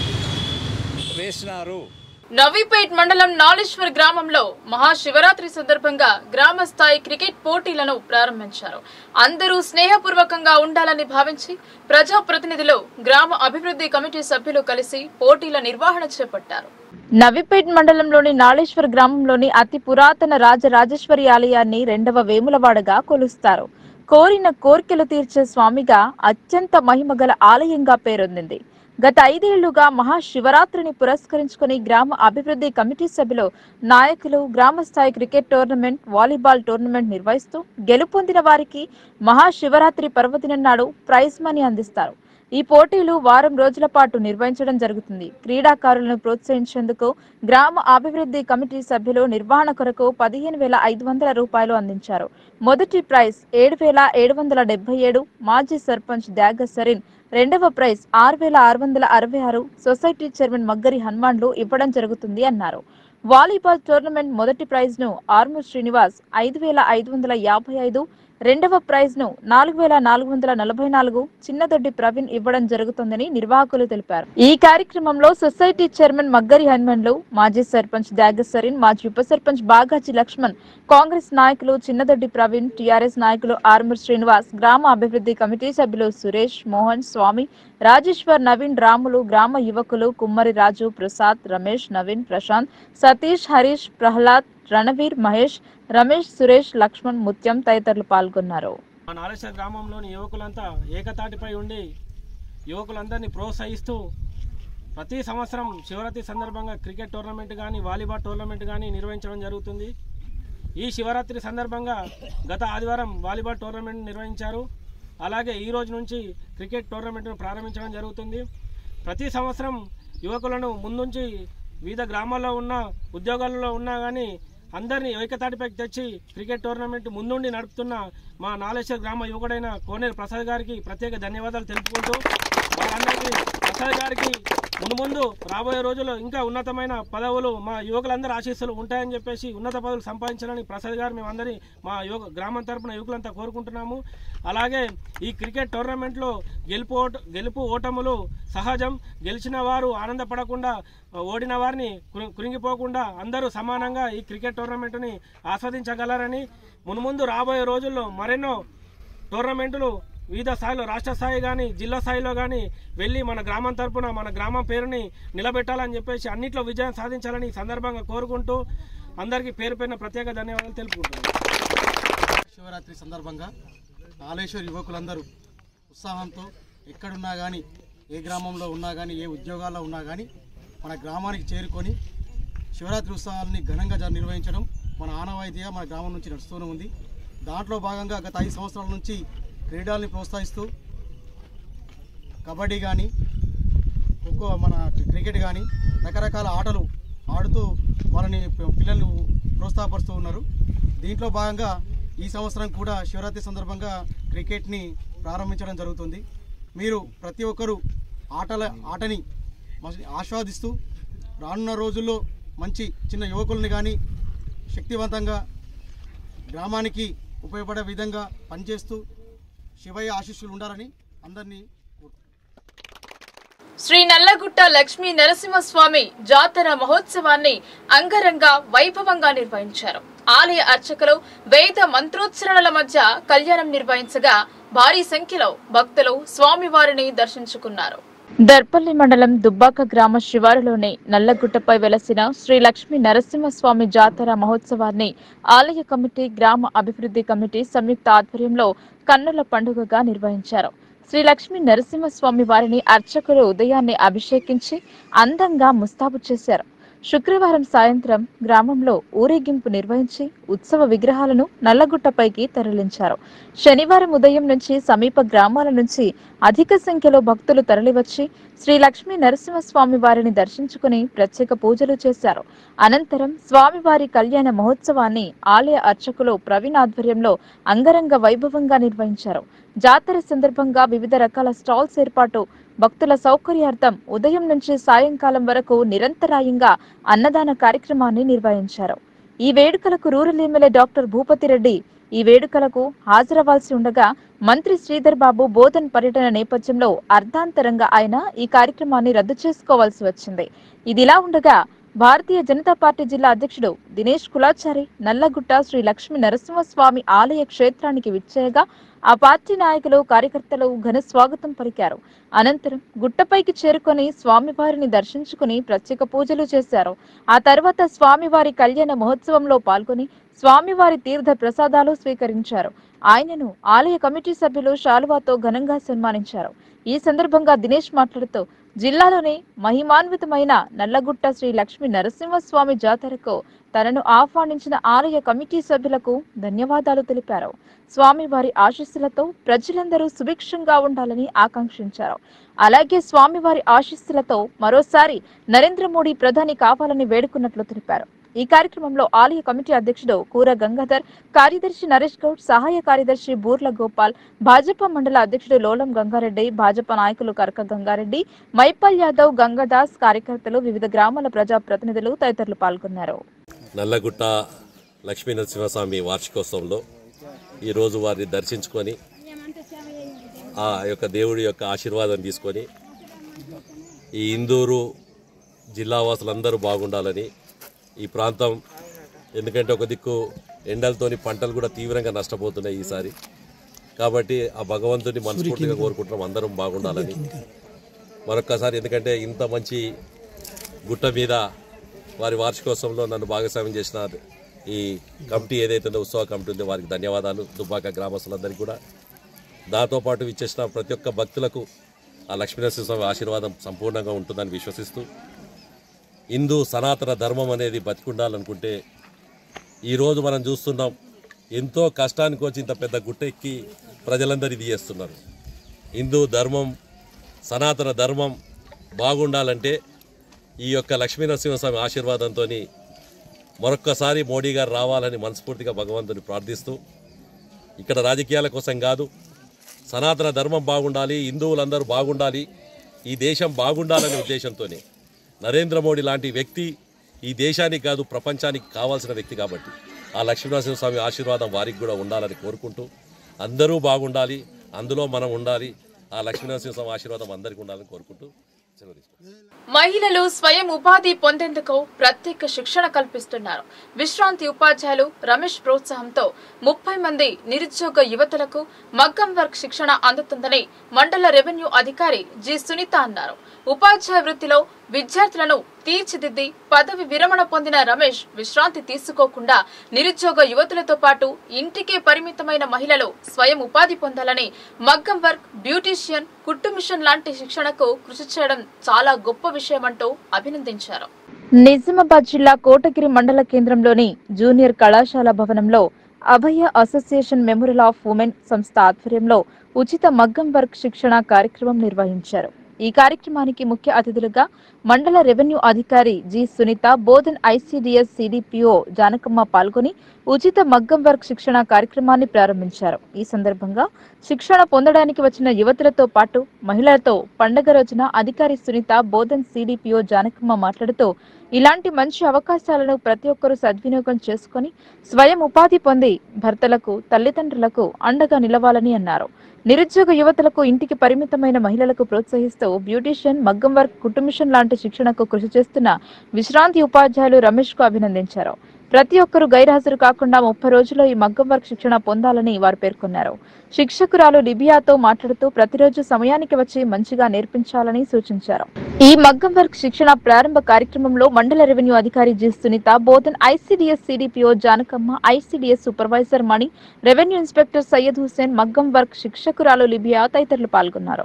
వేసినారు నవీపేట్ మండలం నాలేశ్వర్ గ్రామంలో మహాశివరాత్రి సందర్భంగా గ్రామ స్థాయి క్రికెట్ పోటీలను ప్రారంభించారు అందరూ స్నేహపూర్వకంగా ఉండాలని భావించి ప్రజాప్రతినిధులు గ్రామ అభివృద్ధి కమిటీ సభ్యులు కలిసి పోటీల నిర్వహణ చేపట్టారు నవిపేట్ మండలంలోని నాళేశ్వర్ గ్రామంలోని అతి పురాతన రాజరాజేశ్వరి ఆలయాన్ని రెండవ వేములవాడగా కొలుస్తారు కోరిన కోర్కెలు తీర్చే స్వామిగా అత్యంత మహిమగల ఆలయంగా పేరొందింది గత ఐదేళ్లుగా మహాశివరాత్రిని పురస్కరించుకుని గ్రామ అభివృద్ధి కమిటీ సభ్యులు నాయకులు గ్రామ స్థాయి క్రికెట్ టోర్నమెంట్ వాలీబాల్ టోర్నమెంట్ నిర్వహిస్తూ గెలుపొందిన వారికి మహాశివరాత్రి పర్వదినం నాడు ప్రైజ్ మనీ అందిస్తారు ఈ పోటీలు వారం రోజుల పాటు నిర్వహించడం జరుగుతుంది క్రీడాకారులను ప్రోత్సహించేందుకు గ్రామ అభివృద్ధి కమిటీ సభ్యులు నిర్వహణ కొరకు పదిహేను వేల ఐదు వందల రూపాయలు అందించారు మొదటి ప్రైజ్ ఏడు వేల ఏడు వందల డెబ్బై ఏడు మాజీ సర్పంచ్ త్యాగ సరిన్ రెండవ ప్రైజ్ ఆరు వేల ఆరు వందల అరవై ఆరు సొసైటీ చైర్మన్ మగ్గరి హనుమాన్లు ఇవ్వడం జరుగుతుంది అన్నారు వాలీబాల్ టోర్నమెంట్ మొదటి ప్రైజ్ ను ఆర్ము శ్రీనివాస్ ఐదు వేల ఐదు వందల యాభై ఐదు రెండవ ప్రైజ్ ను నాలుగు వేల నాలుగు వందల నలభై నాలుగు చిన్నదొడ్డి ప్రవీణ్ ఇవ్వడం జరుగుతుందని నిర్వాహకులు తెలిపారు ఈ కార్యక్రమంలో సొసైటీ చైర్మన్ మగ్గరి హనుమన్లు మాజీ సర్పంచ్ దాగసరిన్ మాజీ ఉప సర్పంచ్ బాగాజీ లక్ష్మణ్ కాంగ్రెస్ నాయకులు చిన్నదొడ్డి ప్రవీణ్ టీఆర్ఎస్ నాయకులు ఆర్మూర్ శ్రీనివాస్ గ్రామ అభివృద్ధి కమిటీ సభ్యులు సురేష్ మోహన్ స్వామి రాజేశ్వర్ నవీన్ రాములు గ్రామ యువకులు కుమ్మరి రాజు ప్రసాద్ రమేష్ నవీన్ ప్రశాంత్ సతీష్ హరీష్ ప్రహ్లాద్ రణవీర్ మహేష్ రమేష్ సురేష్ లక్ష్మణ్ ముత్యం తదితరులు పాల్గొన్నారు మా నాలేశ్వర గ్రామంలోని యువకులంతా ఏకతాటిపై ఉండి యువకులందరినీ ప్రోత్సహిస్తూ ప్రతి సంవత్సరం శివరాత్రి సందర్భంగా క్రికెట్ టోర్నమెంట్ కానీ వాలీబాల్ టోర్నమెంట్ కానీ నిర్వహించడం జరుగుతుంది ఈ శివరాత్రి సందర్భంగా గత ఆదివారం వాలీబాల్ టోర్నమెంట్ నిర్వహించారు అలాగే ఈ రోజు నుంచి క్రికెట్ టోర్నమెంట్ను ప్రారంభించడం జరుగుతుంది ప్రతి సంవత్సరం యువకులను ముందుంచి వివిధ గ్రామాల్లో ఉన్న ఉద్యోగాలలో ఉన్నా కానీ అందరినీ ఏకతాటిపైకి తెచ్చి క్రికెట్ టోర్నమెంట్ ముందుండి నడుపుతున్న మా నాలేశ్వర్ గ్రామ యువకుడైన కోనేరు ప్రసాద్ గారికి ప్రత్యేక ధన్యవాదాలు తెలుపుకుంటూ వాళ్ళందరికీ ప్రసాద్ గారికి ముందు ముందు రాబోయే రోజుల్లో ఇంకా ఉన్నతమైన పదవులు మా యువకులందరూ ఆశీస్సులు ఉంటాయని చెప్పేసి ఉన్నత పదవులు సంపాదించాలని ప్రసాద్ గారు మేమందరి మా యువక గ్రామం తరపున యువకులంతా కోరుకుంటున్నాము అలాగే ఈ క్రికెట్ టోర్నమెంట్లో గెలుపు ఓట గెలుపు ఓటములు సహజం గెలిచిన వారు ఆనందపడకుండా ఓడిన వారిని కురి- కురింగిపోకుండా అందరూ సమానంగా ఈ క్రికెట్ టోర్నమెంట్ని ఆస్వాదించగలరని మున్ముందు రాబోయే రోజుల్లో మరెన్నో టోర్నమెంటులు వివిధ స్థాయిలో రాష్ట్ర స్థాయి కానీ జిల్లా స్థాయిలో కానీ వెళ్ళి మన గ్రామం తరపున మన గ్రామం పేరుని నిలబెట్టాలని చెప్పేసి అన్నిట్లో విజయం సాధించాలని ఈ సందర్భంగా కోరుకుంటూ అందరికీ పేరు పైన ప్రత్యేక ధన్యవాదాలు తెలుపుకుంటున్నాను శివరాత్రి సందర్భంగా కాళేశ్వర్ యువకులందరూ ఉత్సాహంతో ఎక్కడున్నా కానీ ఏ గ్రామంలో ఉన్నా కానీ ఏ ఉద్యోగాల్లో ఉన్నా కానీ మన గ్రామానికి చేరుకొని శివరాత్రి ఉత్సవాలని ఘనంగా జ- నిర్వహించడం మన ఆనవాయితీగా మన గ్రామం నుంచి నడుస్తూనే ఉంది దాంట్లో భాగంగా గత ఐదు సంవత్సరాల నుంచి క్రీడల్ని ప్రోత్సహిస్తూ కబడ్డీ కానీ ఖోఖో మన క్రికెట్ కానీ రకరకాల ఆటలు ఆడుతూ వాళ్ళని పి- పిల్లల్ని ప్రోత్సాహపరుస్తూ ఉన్నారు దీంట్లో భాగంగా ఈ సంవత్సరం కూడా శివరాత్రి సందర్భంగా క్రికెట్ని ప్రారంభించడం జరుగుతుంది మీరు ప్రతి ఒక్కరూ ఆటల ఆటని మసి- ఆస్వాదిస్తూ రానున్న రోజుల్లో మంచి చిన్న యువకుల్ని కానీ శక్తివంతంగా గ్రామానికి ఉపయోగపడే విధంగా పనిచేస్తూ శివయ్య ఆశీస్సులు ఉండాలని అందరినీ శ్రీ నల్లగుట్ట లక్ష్మీ నరసింహస్వామి జాతర మహోత్సవాన్ని అంగరంగ వైభవంగా నిర్వహించారు ఆలయ అర్చకులు వేద మంత్రోచ్చరణల మధ్య కళ్యాణం నిర్వహించగా భారీ సంఖ్యలో భక్తులు స్వామివారిని దర్శించుకున్నారు దర్పల్లి మండలం దుబ్బాక గ్రామ శివారులోని నల్లగుట్టపై వెలసిన శ్రీ లక్ష్మీ నరసింహస్వామి జాతర మహోత్సవాన్ని ఆలయ కమిటీ గ్రామ అభివృద్ధి కమిటీ సంయుక్త ఆధ్వర్యంలో కన్నుల పండుగగా నిర్వహించారు శ్రీ లక్ష్మీ నరసింహస్వామి వారిని అర్చకులు ఉదయాన్నే అభిషేకించి అందంగా ముస్తాబు చేశారు శుక్రవారం సాయంత్రం గ్రామంలో ఊరేగింపు నిర్వహించి ఉత్సవ విగ్రహాలను నల్లగుట్టపైకి తరలించారు శనివారం ఉదయం నుంచి సమీప గ్రామాల నుంచి అధిక సంఖ్యలో భక్తులు తరలివచ్చి శ్రీ లక్ష్మీ నరసింహస్వామి వారిని దర్శించుకుని ప్రత్యేక పూజలు చేశారు అనంతరం స్వామివారి కళ్యాణ మహోత్సవాన్ని ఆలయ అర్చకులు ప్రవీణ్ ఆధ్వర్యంలో అంగరంగ వైభవంగా నిర్వహించారు జాతర సందర్భంగా వివిధ రకాల స్టాల్స్ ఏర్పాటు భక్తుల సౌకర్యార్థం ఉదయం నుంచి సాయంకాలం వరకు నిరంతరాయంగా అన్నదాన కార్యక్రమాన్ని నిర్వహించారు ఈ వేడుకలకు rural MLA doctor Bhupathi Reddy ఈ వేడుకలకు హాజరవ్వాల్సి ఉండగా మంత్రి శ్రీధర్ బాబు బోధన్ పర్యటన నేపథ్యంలో అర్ధాంతరంగా ఆయన ఈ కార్యక్రమాన్ని రద్దు చేసుకోవాల్సి వచ్చింది ఇదిలా ఉండగా భారతీయ జనతా పార్టీ జిల్లా అధ్యక్షుడు దినేష్ కులాచారి నల్లగుట్ట శ్రీ లక్ష్మీ నరసింహస్వామి ఆలయ క్షేత్రానికి విచ్చేయగా ఆ పార్టీ నాయకులు కార్యకర్తలు ఘన స్వాగతం పలికారు అనంతరం గుట్టపైకి చేరుకొని స్వామివారిని దర్శించుకుని ప్రత్యేక పూజలు చేశారు ఆ తర్వాత స్వామివారి కళ్యాణ మహోత్సవంలో పాల్గొని స్వామివారి తీర్థ ప్రసాదాలు స్వీకరించారు ఆయనను ఆలయ కమిటీ సభ్యులు శాలువాతో ఘనంగా సన్మానించారు ఈ సందర్భంగా దినేష్ మాట్లాడుతూ జిల్లాలోని మహిమాన్వితమైన నల్లగుట్ట శ్రీ లక్ష్మీ నరసింహస్వామి జాతరకు తనను ఆహ్వానించిన ఆలయ కమిటీ సభ్యులకు ధన్యవాదాలు తెలిపారు స్వామివారి ఆశీస్సులతో ప్రజలందరూ సుభిక్షంగా ఉండాలని ఆకాంక్షించారు అలాగే స్వామివారి ఆశీస్సులతో మరోసారి నరేంద్ర మోడీ ప్రధాని కావాలని వేడుకున్నట్లు తెలిపారు ఈ కార్యక్రమంలో ఆలయ కమిటీ అధ్యక్షుడు కూర గంగాధర్ కార్యదర్శి నరేష్ గౌడ్ సహాయ కార్యదర్శి బూర్ల గోపాల్ భాజపా మండల అధ్యక్షుడు లోలం గంగారెడ్డి భాజపా నాయకులు కరక గంగారెడ్డి మైపాల్ యాదవ్ గంగాదాస్ కార్యకర్తలు వివిధ గ్రామాల ప్రజా ప్రతినిధులు తదితరులు పాల్గొన్నారు నల్లగుట్ట లక్ష్మీ నరసింహస్వామి వార్షికోత్సవంలో ఈరోజు వారిని దర్శించుకొని ఆ యొక్క దేవుడి యొక్క ఆశీర్వాదం తీసుకొని ఈ ఇందూరు జిల్లా వాసులందరూ బాగుండాలని ఈ ప్రాంతం ఎందుకంటే ఒక దిక్కు ఎండలతోని పంటలు కూడా తీవ్రంగా నష్టపోతున్నాయి ఈసారి కాబట్టి ఆ భగవంతుని మనస్ఫూర్తిగా కోరుకుంటున్నాం అందరం బాగుండాలని మరొక్కసారి ఎందుకంటే ఇంత మంచి గుట్ట మీద వారి వార్షికోత్సవంలో నన్ను భాగస్వామ్యం చేసిన ఈ కమిటీ ఏదైతే ఉందో ఉత్సవ కమిటీ ఉందో వారికి ధన్యవాదాలు దుబ్బాక గ్రామస్తులందరికీ కూడా దాంతోపాటు ఇచ్చేసిన ప్రతి ఒక్క భక్తులకు ఆ లక్ష్మీనరసింహస్వామి ఆశీర్వాదం సంపూర్ణంగా ఉంటుందని విశ్వసిస్తూ హిందూ సనాతన ధర్మం అనేది బతికుండాలనుకుంటే ఈరోజు మనం చూస్తున్నాం ఎంతో కష్టానికి వచ్చి ఇంత పెద్ద గుట్ట ఎక్కి ప్రజలందరూ ఇది చేస్తున్నారు హిందూ ధర్మం సనాతన ధర్మం బాగుండాలంటే ఈ యొక్క లక్ష్మీ నరసింహస్వామి ఆశీర్వాదంతో మరొక్కసారి మోడీ గారు రావాలని మనస్ఫూర్తిగా భగవంతుని ప్రార్థిస్తూ ఇక్కడ రాజకీయాల కోసం కాదు సనాతన ధర్మం బాగుండాలి హిందువులందరూ బాగుండాలి ఈ దేశం బాగుండాలనే ఉద్దేశంతోనే నరేంద్ర మోడీ లాంటి వ్యక్తి ఈ దేశానికి కాదు ప్రపంచానికి కావాల్సిన వ్యక్తి కాబట్టి ఆ లక్ష్మీనరసింహ స్వామి ఆశీర్వాదం వారికి కూడా ఉండాలని కోరుకుంటూ అందరూ బాగుండాలి అందులో మనం ఉండాలి ఆ లక్ష్మీనరసింహ స్వామి ఆశీర్వాదం అందరికీ ఉండాలని కోరుకుంటూ సెలవు తీసుకుంటాను. మహిళలు స్వయం ఉపాధి పొందేందుకు ప్రత్యేక శిక్షణ కల్పిస్తున్నారు విశ్రాంతి ఉపాధ్యాయులు రమేష్ ప్రోత్సాహంతో ముప్పై మంది నిరుద్యోగ యువతులకు మగ్గం వర్క్ శిక్షణ అందుతుందని మండల రెవెన్యూ అధికారి జి సునీత అన్నారు ఉపాధ్యాయ వృత్తిలో విద్యార్థులను తీర్చిదిద్ది పదవి విరమణ పొందిన రమేష్ విశ్రాంతి తీసుకోకుండా నిరుద్యోగ యువతులతో పాటు ఇంటికే పరిమితమైన మహిళలు స్వయం ఉపాధి పొందాలని మగ్గం వర్క్ బ్యూటీషియన్ కుట్టు మిషన్ లాంటి శిక్షణకు కృషి చేయడం చాలా గొప్ప విషయమంటూ అభినందించారు నిజామాబాద్ జిల్లా కోటగిరి మండల కేంద్రంలోని జూనియర్ కళాశాల భవనంలో Abhaya association memorial of women సంస్థ ఆధ్వర్యంలో ఉచిత మగ్గం వర్క్ శిక్షణ కార్యక్రమం నిర్వహించారు ఈ కార్యక్రమానికి ముఖ్య అతిథులుగా మండల రెవెన్యూ అధికారి G Sunitha Bodhan ICDS CDPO Janakamma పాల్గొని ఉచిత మగ్గం వర్క్ శిక్షణ కార్యక్రమాన్ని ప్రారంభించారు ఈ సందర్భంగా శిక్షణ పొందడానికి వచ్చిన యువతులతో పాటు మహిళలతో పండగ రోజున అధికారి సునీత బోధన్ సిడిపిఓ జానకమ్మ మాట్లాడుతూ ఇలాంటి మంచి అవకాశాలను ప్రతి ఒక్కరూ సద్వినియోగం చేసుకొని స్వయం ఉపాధి పొంది భర్తలకు తల్లిదండ్రులకు అండగా నిలవాలని అన్నారు నిరుద్యోగ యువతలకు ఇంటికి పరిమితమైన మహిళలకు ప్రోత్సహిస్తూ బ్యూటీషియన్ మగ్గం వర్క్ కుటుంబిషన్ లాంటి శిక్షణకు కృషి చేస్తున్న విశ్రాంతి ఉపాధ్యాయులు రమేష్ కు అభినందించారు ప్రతి ఒక్కరూ గైర్హాజరు కాకుండా ముప్పై రోజుల్లో ఈ మగ్గం వర్క్ శిక్షణ పొందాలని వారు పేర్కొన్నారు శిక్షకురాలు లిబియాతో మాట్లాడుతూ ప్రతిరోజు సమయానికి వచ్చి మంచిగా నేర్పించాలని సూచించారు ఈ మగ్గం వర్క్ శిక్షణ ప్రారంభ కార్యక్రమంలో మండల రెవెన్యూ అధికారి G Sunitha Bodhan ICDS CDPO Janakamma ICDS supervisor Mani revenue inspector Syed Hussain మగ్గం వర్క్ శిక్షకురాలు లిబియా తదితరులు పాల్గొన్నారు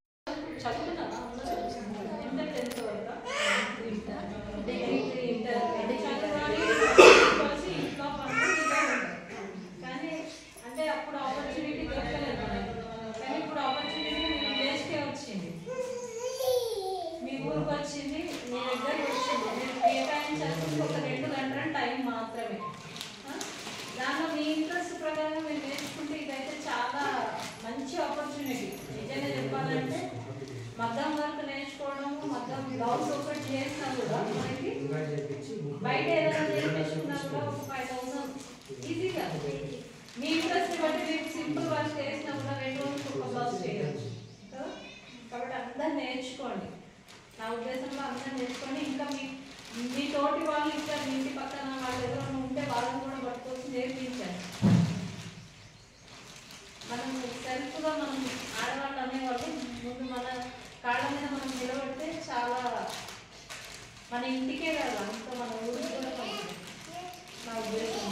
కానీ అంటే అప్పుడు ఆపర్చునిటీ దొరకలేదు మనకు. కానీ ఇప్పుడు ఆపర్చునిటీ మీ విలేజ్కే వచ్చింది మీ ఊరికి వచ్చింది మీ దగ్గరకు వచ్చింది మీరు కేటాయించాల్సింది ఒక రెండు గంటల టైం మాత్రమే ఆ? దానిలో మీ ఇంట్రెస్ట్ ప్రకారం మీరు నేర్చుకుంటే ఇదైతే చాలా మంచి ఆపర్చునిటీ నిజంగా చెప్పాలంటే మగ్గం వర్క్ నేర్చుకోవడం మగ్గం బ్లౌజ్ ఒకటి చేసినా కూడా మనకి బయట ఏదైనా నేర్పించుకున్నా కూడా ఒక ఫైవ్ థౌసండ్ ఈజీగా మీ ఇంట్రెస్ట్ బట్టి మీరు సింపుల్ వర్క్ చేసినా కూడా రెండు రోజులు ఒక బ్లౌజ్ చేయవచ్చు కదా? కాబట్టి అందరు నేర్చుకోండి నా ఉద్దేశంలో అందరు నేర్చుకొని ఇంకా మీ మీ తోటి వాళ్ళు ఇక్కడ మీ ఇంటి పక్కన వాళ్ళు ఎవరైనా ఉంటే వాళ్ళని కూడా పట్టుకొచ్చి నేర్పించండి మనం సెల్ఫ్గా మనం ఆడవాళ్ళు అనేవాళ్ళు ముందు మన కాళ్ళ మీద మనం నిలబడితే చాలా మన ఇంటికే కాదు అంత మన ఊరికి కూడా మంచిది. నా ఉద్దేశం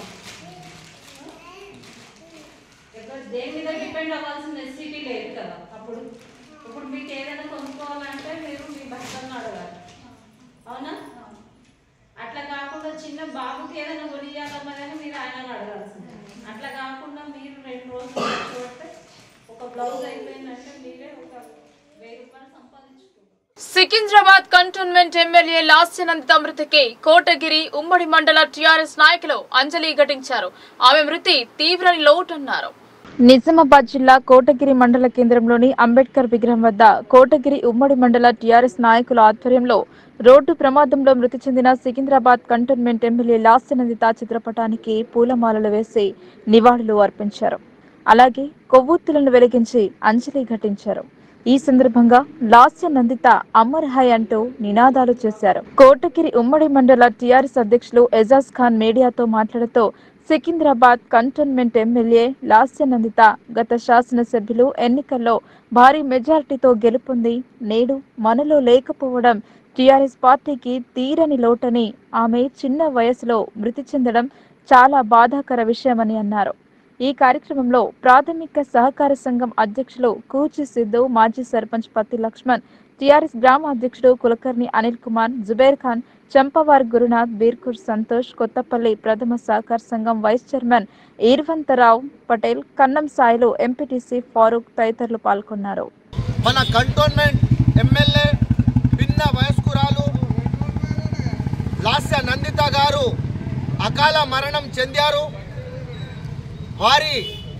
ఎవరు దేని మీద డిపెండ్ అవ్వాల్సిన నెసిటీ లేదు కదా అప్పుడు ఇప్పుడు మీకు ఏదైనా కొనుక్కోవాలంటే మీరు మీ భర్తను అడగాలి అవునా అట్లా కాకుండా చిన్న బాబుకి ఏదైనా కొనియాలన్నా కానీ మీరు ఆయనను అడగాల్సిందే అట్లా కాకుండా మీరు రెండు రోజులు కష్టపడితే ఒక బ్లౌజ్ అయిపోయిందంటే మీరే ఒక వెయ్యి రూపాయలు సంపాదించుకుంటారు సికింద్రాబాద్ కంటోన్మెంట్ ఎమ్మెల్యే లాస్యనందిత మృతికి కోటగిరి ఉమ్మడి మండల టీఆర్ఎస్ నాయకులు అంజలి ఘటించారు ఆమె మృతి తీవ్ర లోటన్నారు నిజామాబాద్ జిల్లా కోటగిరి మండల కేంద్రంలోని అంబేద్కర్ విగ్రహం వద్ద కోటగిరి ఉమ్మడి మండల టీఆర్ఎస్ నాయకుల ఆధ్వర్యంలో రోడ్డు ప్రమాదంలో మృతి చెందిన సికింద్రాబాద్ కంటోన్మెంట్ ఎమ్మెల్యే లాస్యనందిత చిత్రపటానికి పూలమాలలు వేసి నివాళులు అర్పించారు అలాగే కొవ్వొత్తులను వెలిగించి అంజలి ఘటించారు ఈ సందర్భంగా లాస్య నందిత అమర్ హై అంటూ నినాదాలు చేశారు కోటగిరి ఉమ్మడి మండల టీఆర్ఎస్ అధ్యక్షులు ఎజాజ్ ఖాన్ మీడియాతో మాట్లాడుతూ సికింద్రాబాద్ కంటోన్మెంట్ ఎమ్మెల్యే లాస్య నందిత గత శాసనసభ్యులు ఎన్నికల్లో భారీ మెజారిటీతో గెలుపొంది నేడు మనలో లేకపోవడం టీఆర్ఎస్ పార్టీకి తీరని లోటని ఆమె చిన్న వయసులో మృతి చెందడం చాలా బాధాకర విషయమని అన్నారు ఈ కార్యక్రమంలో ప్రాథమిక సహకార సంఘం అధ్యక్షులు కూచి సిద్ధు మాజీ సర్పంచ్ పత్తి లక్ష్మణ్ టిఆర్ఎస్ గ్రామ అధ్యక్షుడు కులకర్ణి అనిల్ కుమార్ జుబేర్ ఖాన్ చంపవార్ గురునాథ్ బీర్కూర్ సంతోష్ కొత్తపల్లి ప్రథమ సహకార సంఘం vice chairman Eervantharao Patel Kannam Sailu MPTC Farooq తదితరులు పాల్గొన్నారు మన కంటోన్మెంట్ ఎమ్మెల్యే భిన్న వయస్కురాలు లాస్య నందిత గారు అకాల మరణం చెందారు వారి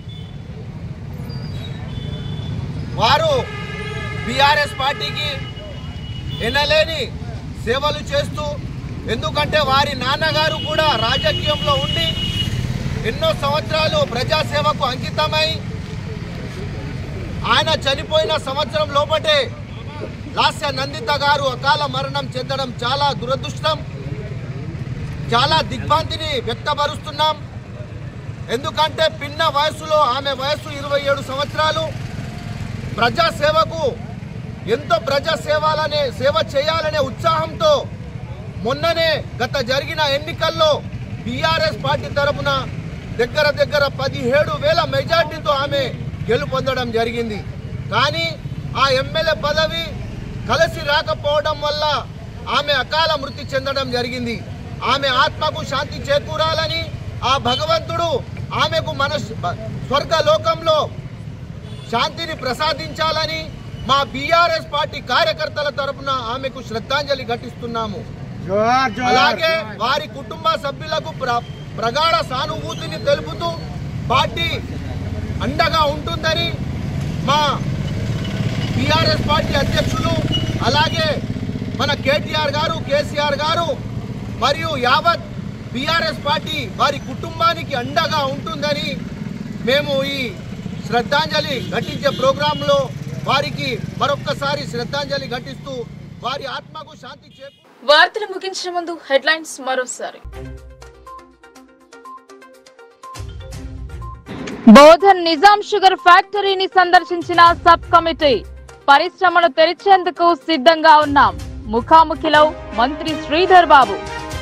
వారు బీఆర్ఎస్ పార్టీకి ఎనలేని సేవలు చేస్తూ ఎందుకంటే వారి నాన్నగారు కూడా రాజకీయంలో ఉండి ఎన్నో సంవత్సరాలు ప్రజాసేవకు అంకితమై ఆయన చనిపోయిన సంవత్సరం లోపటే లాస్య నందిత గారు అకాల మరణం చెందడం చాలా దురదృష్టం చాలా దిగ్భ్రాంతిని వ్యక్తపరుస్తున్నాం ఎందుకంటే పిన్న వయసులో ఆమె వయసు ఇరవై ఏడు సంవత్సరాలు ప్రజాసేవకు ఎంతో ప్రజా సేవాలనే సేవ చేయాలనే ఉత్సాహంతో మొన్ననే గత జరిగిన ఎన్నికల్లో బీఆర్ఎస్ పార్టీ తరపున దగ్గర దగ్గర పదిహేడు వేల మెజార్టీతో ఆమె గెలుపొందడం జరిగింది కానీ ఆ ఎమ్మెల్యే పదవి కలిసి రాకపోవడం వల్ల ఆమె అకాల మృతి చెందడం జరిగింది ఆమె ఆత్మకు శాంతి చేకూరాలని ఆ భగవంతుడు ఆమెకు మన స్వర్గ లోకంలో శాంతిని ప్రసాదించాలని మా బీఆర్ఎస్ పార్టీ కార్యకర్తల తరపున ఆమెకు శ్రద్ధాంజలి ఘటిస్తున్నాము అలాగే వారి కుటుంబ సభ్యులకు ప్ర- ప్రగాఢ సానుభూతిని తెలుపుతూ పార్టీ అండగా ఉంటుందని మా టిఆర్ఎస్ పార్టీ అధ్యక్షులు అలాగే మన కేటీఆర్ గారు కేసీఆర్ గారు మరియు యావత్ బీఆర్ఎస్ పార్టీ వారి కుటుంబానికి అండగా ఉంటుందని మేము ఈ శ్రద్ధాంజలి ఘటించే ప్రోగ్రాంలో వారికి మరొక్కసారి శ్రద్ధాంజలి ఘటిస్తూ వారి ఆత్మకు శాంతి చేకూరు వార్తలు ముగించే ముందు హెడ్లైన్స్ మరోసారి బోధన్ నిజాం షుగర్ ఫ్యాక్టరీని సందర్శించిన సబ్ కమిటీ పరిశ్రమను తెరిచేందుకు సిద్ధంగా ఉన్నాం ముఖాముఖిలో మంత్రి శ్రీధర్ బాబు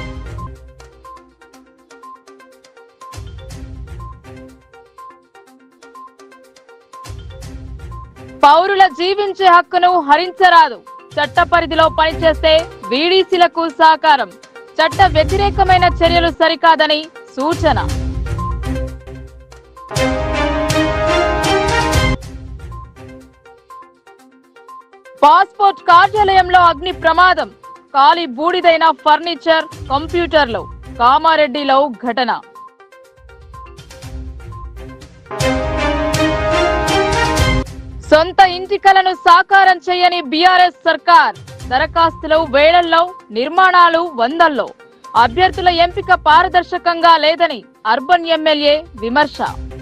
పౌరుల జీవించే హక్కును హరించరాదు చట్ట పరిధిలో పనిచేస్తే వీడీసీలకు సహకారం చట్ట వ్యతిరేకమైన చర్యలు సరికాదని సూచన పాస్పోర్ట్ కార్యాలయంలో అగ్ని ప్రమాదం కాలి బూడిదైన ఫర్నిచర్ కంప్యూటర్లు కామారెడ్డిలో ఘటన సొంత ఇంటి కలను సాకారం చేయని బీఆర్ఎస్ సర్కార్ దరఖాస్తులు వేలల్లో నిర్మాణాలు వందల్లో అభ్యర్థుల ఎంపిక పారదర్శకంగా లేదని అర్బన్ ఎమ్మెల్యే విమర్శ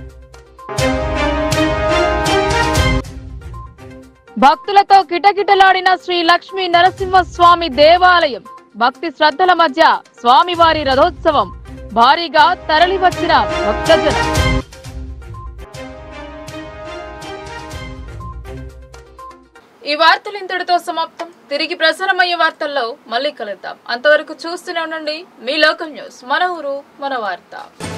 భక్తులతో కిటకిటలాడిన శ్రీ లక్ష్మీ నరసింహస్వామి దేవాలయం భక్తి శ్రద్ధల మధ్య స్వామివారి రథోత్సవం భారీగా తరలివచ్చిన భక్తజనం ఈ వార్తలు ఇంతటితో సమాప్తం తిరిగి ప్రసారమయ్యే వార్తల్లో మళ్ళీ కలుద్దాం అంతవరకు చూస్తూనే ఉండండి మీ లోకల్ న్యూస్ మన ఊరు మన వార్త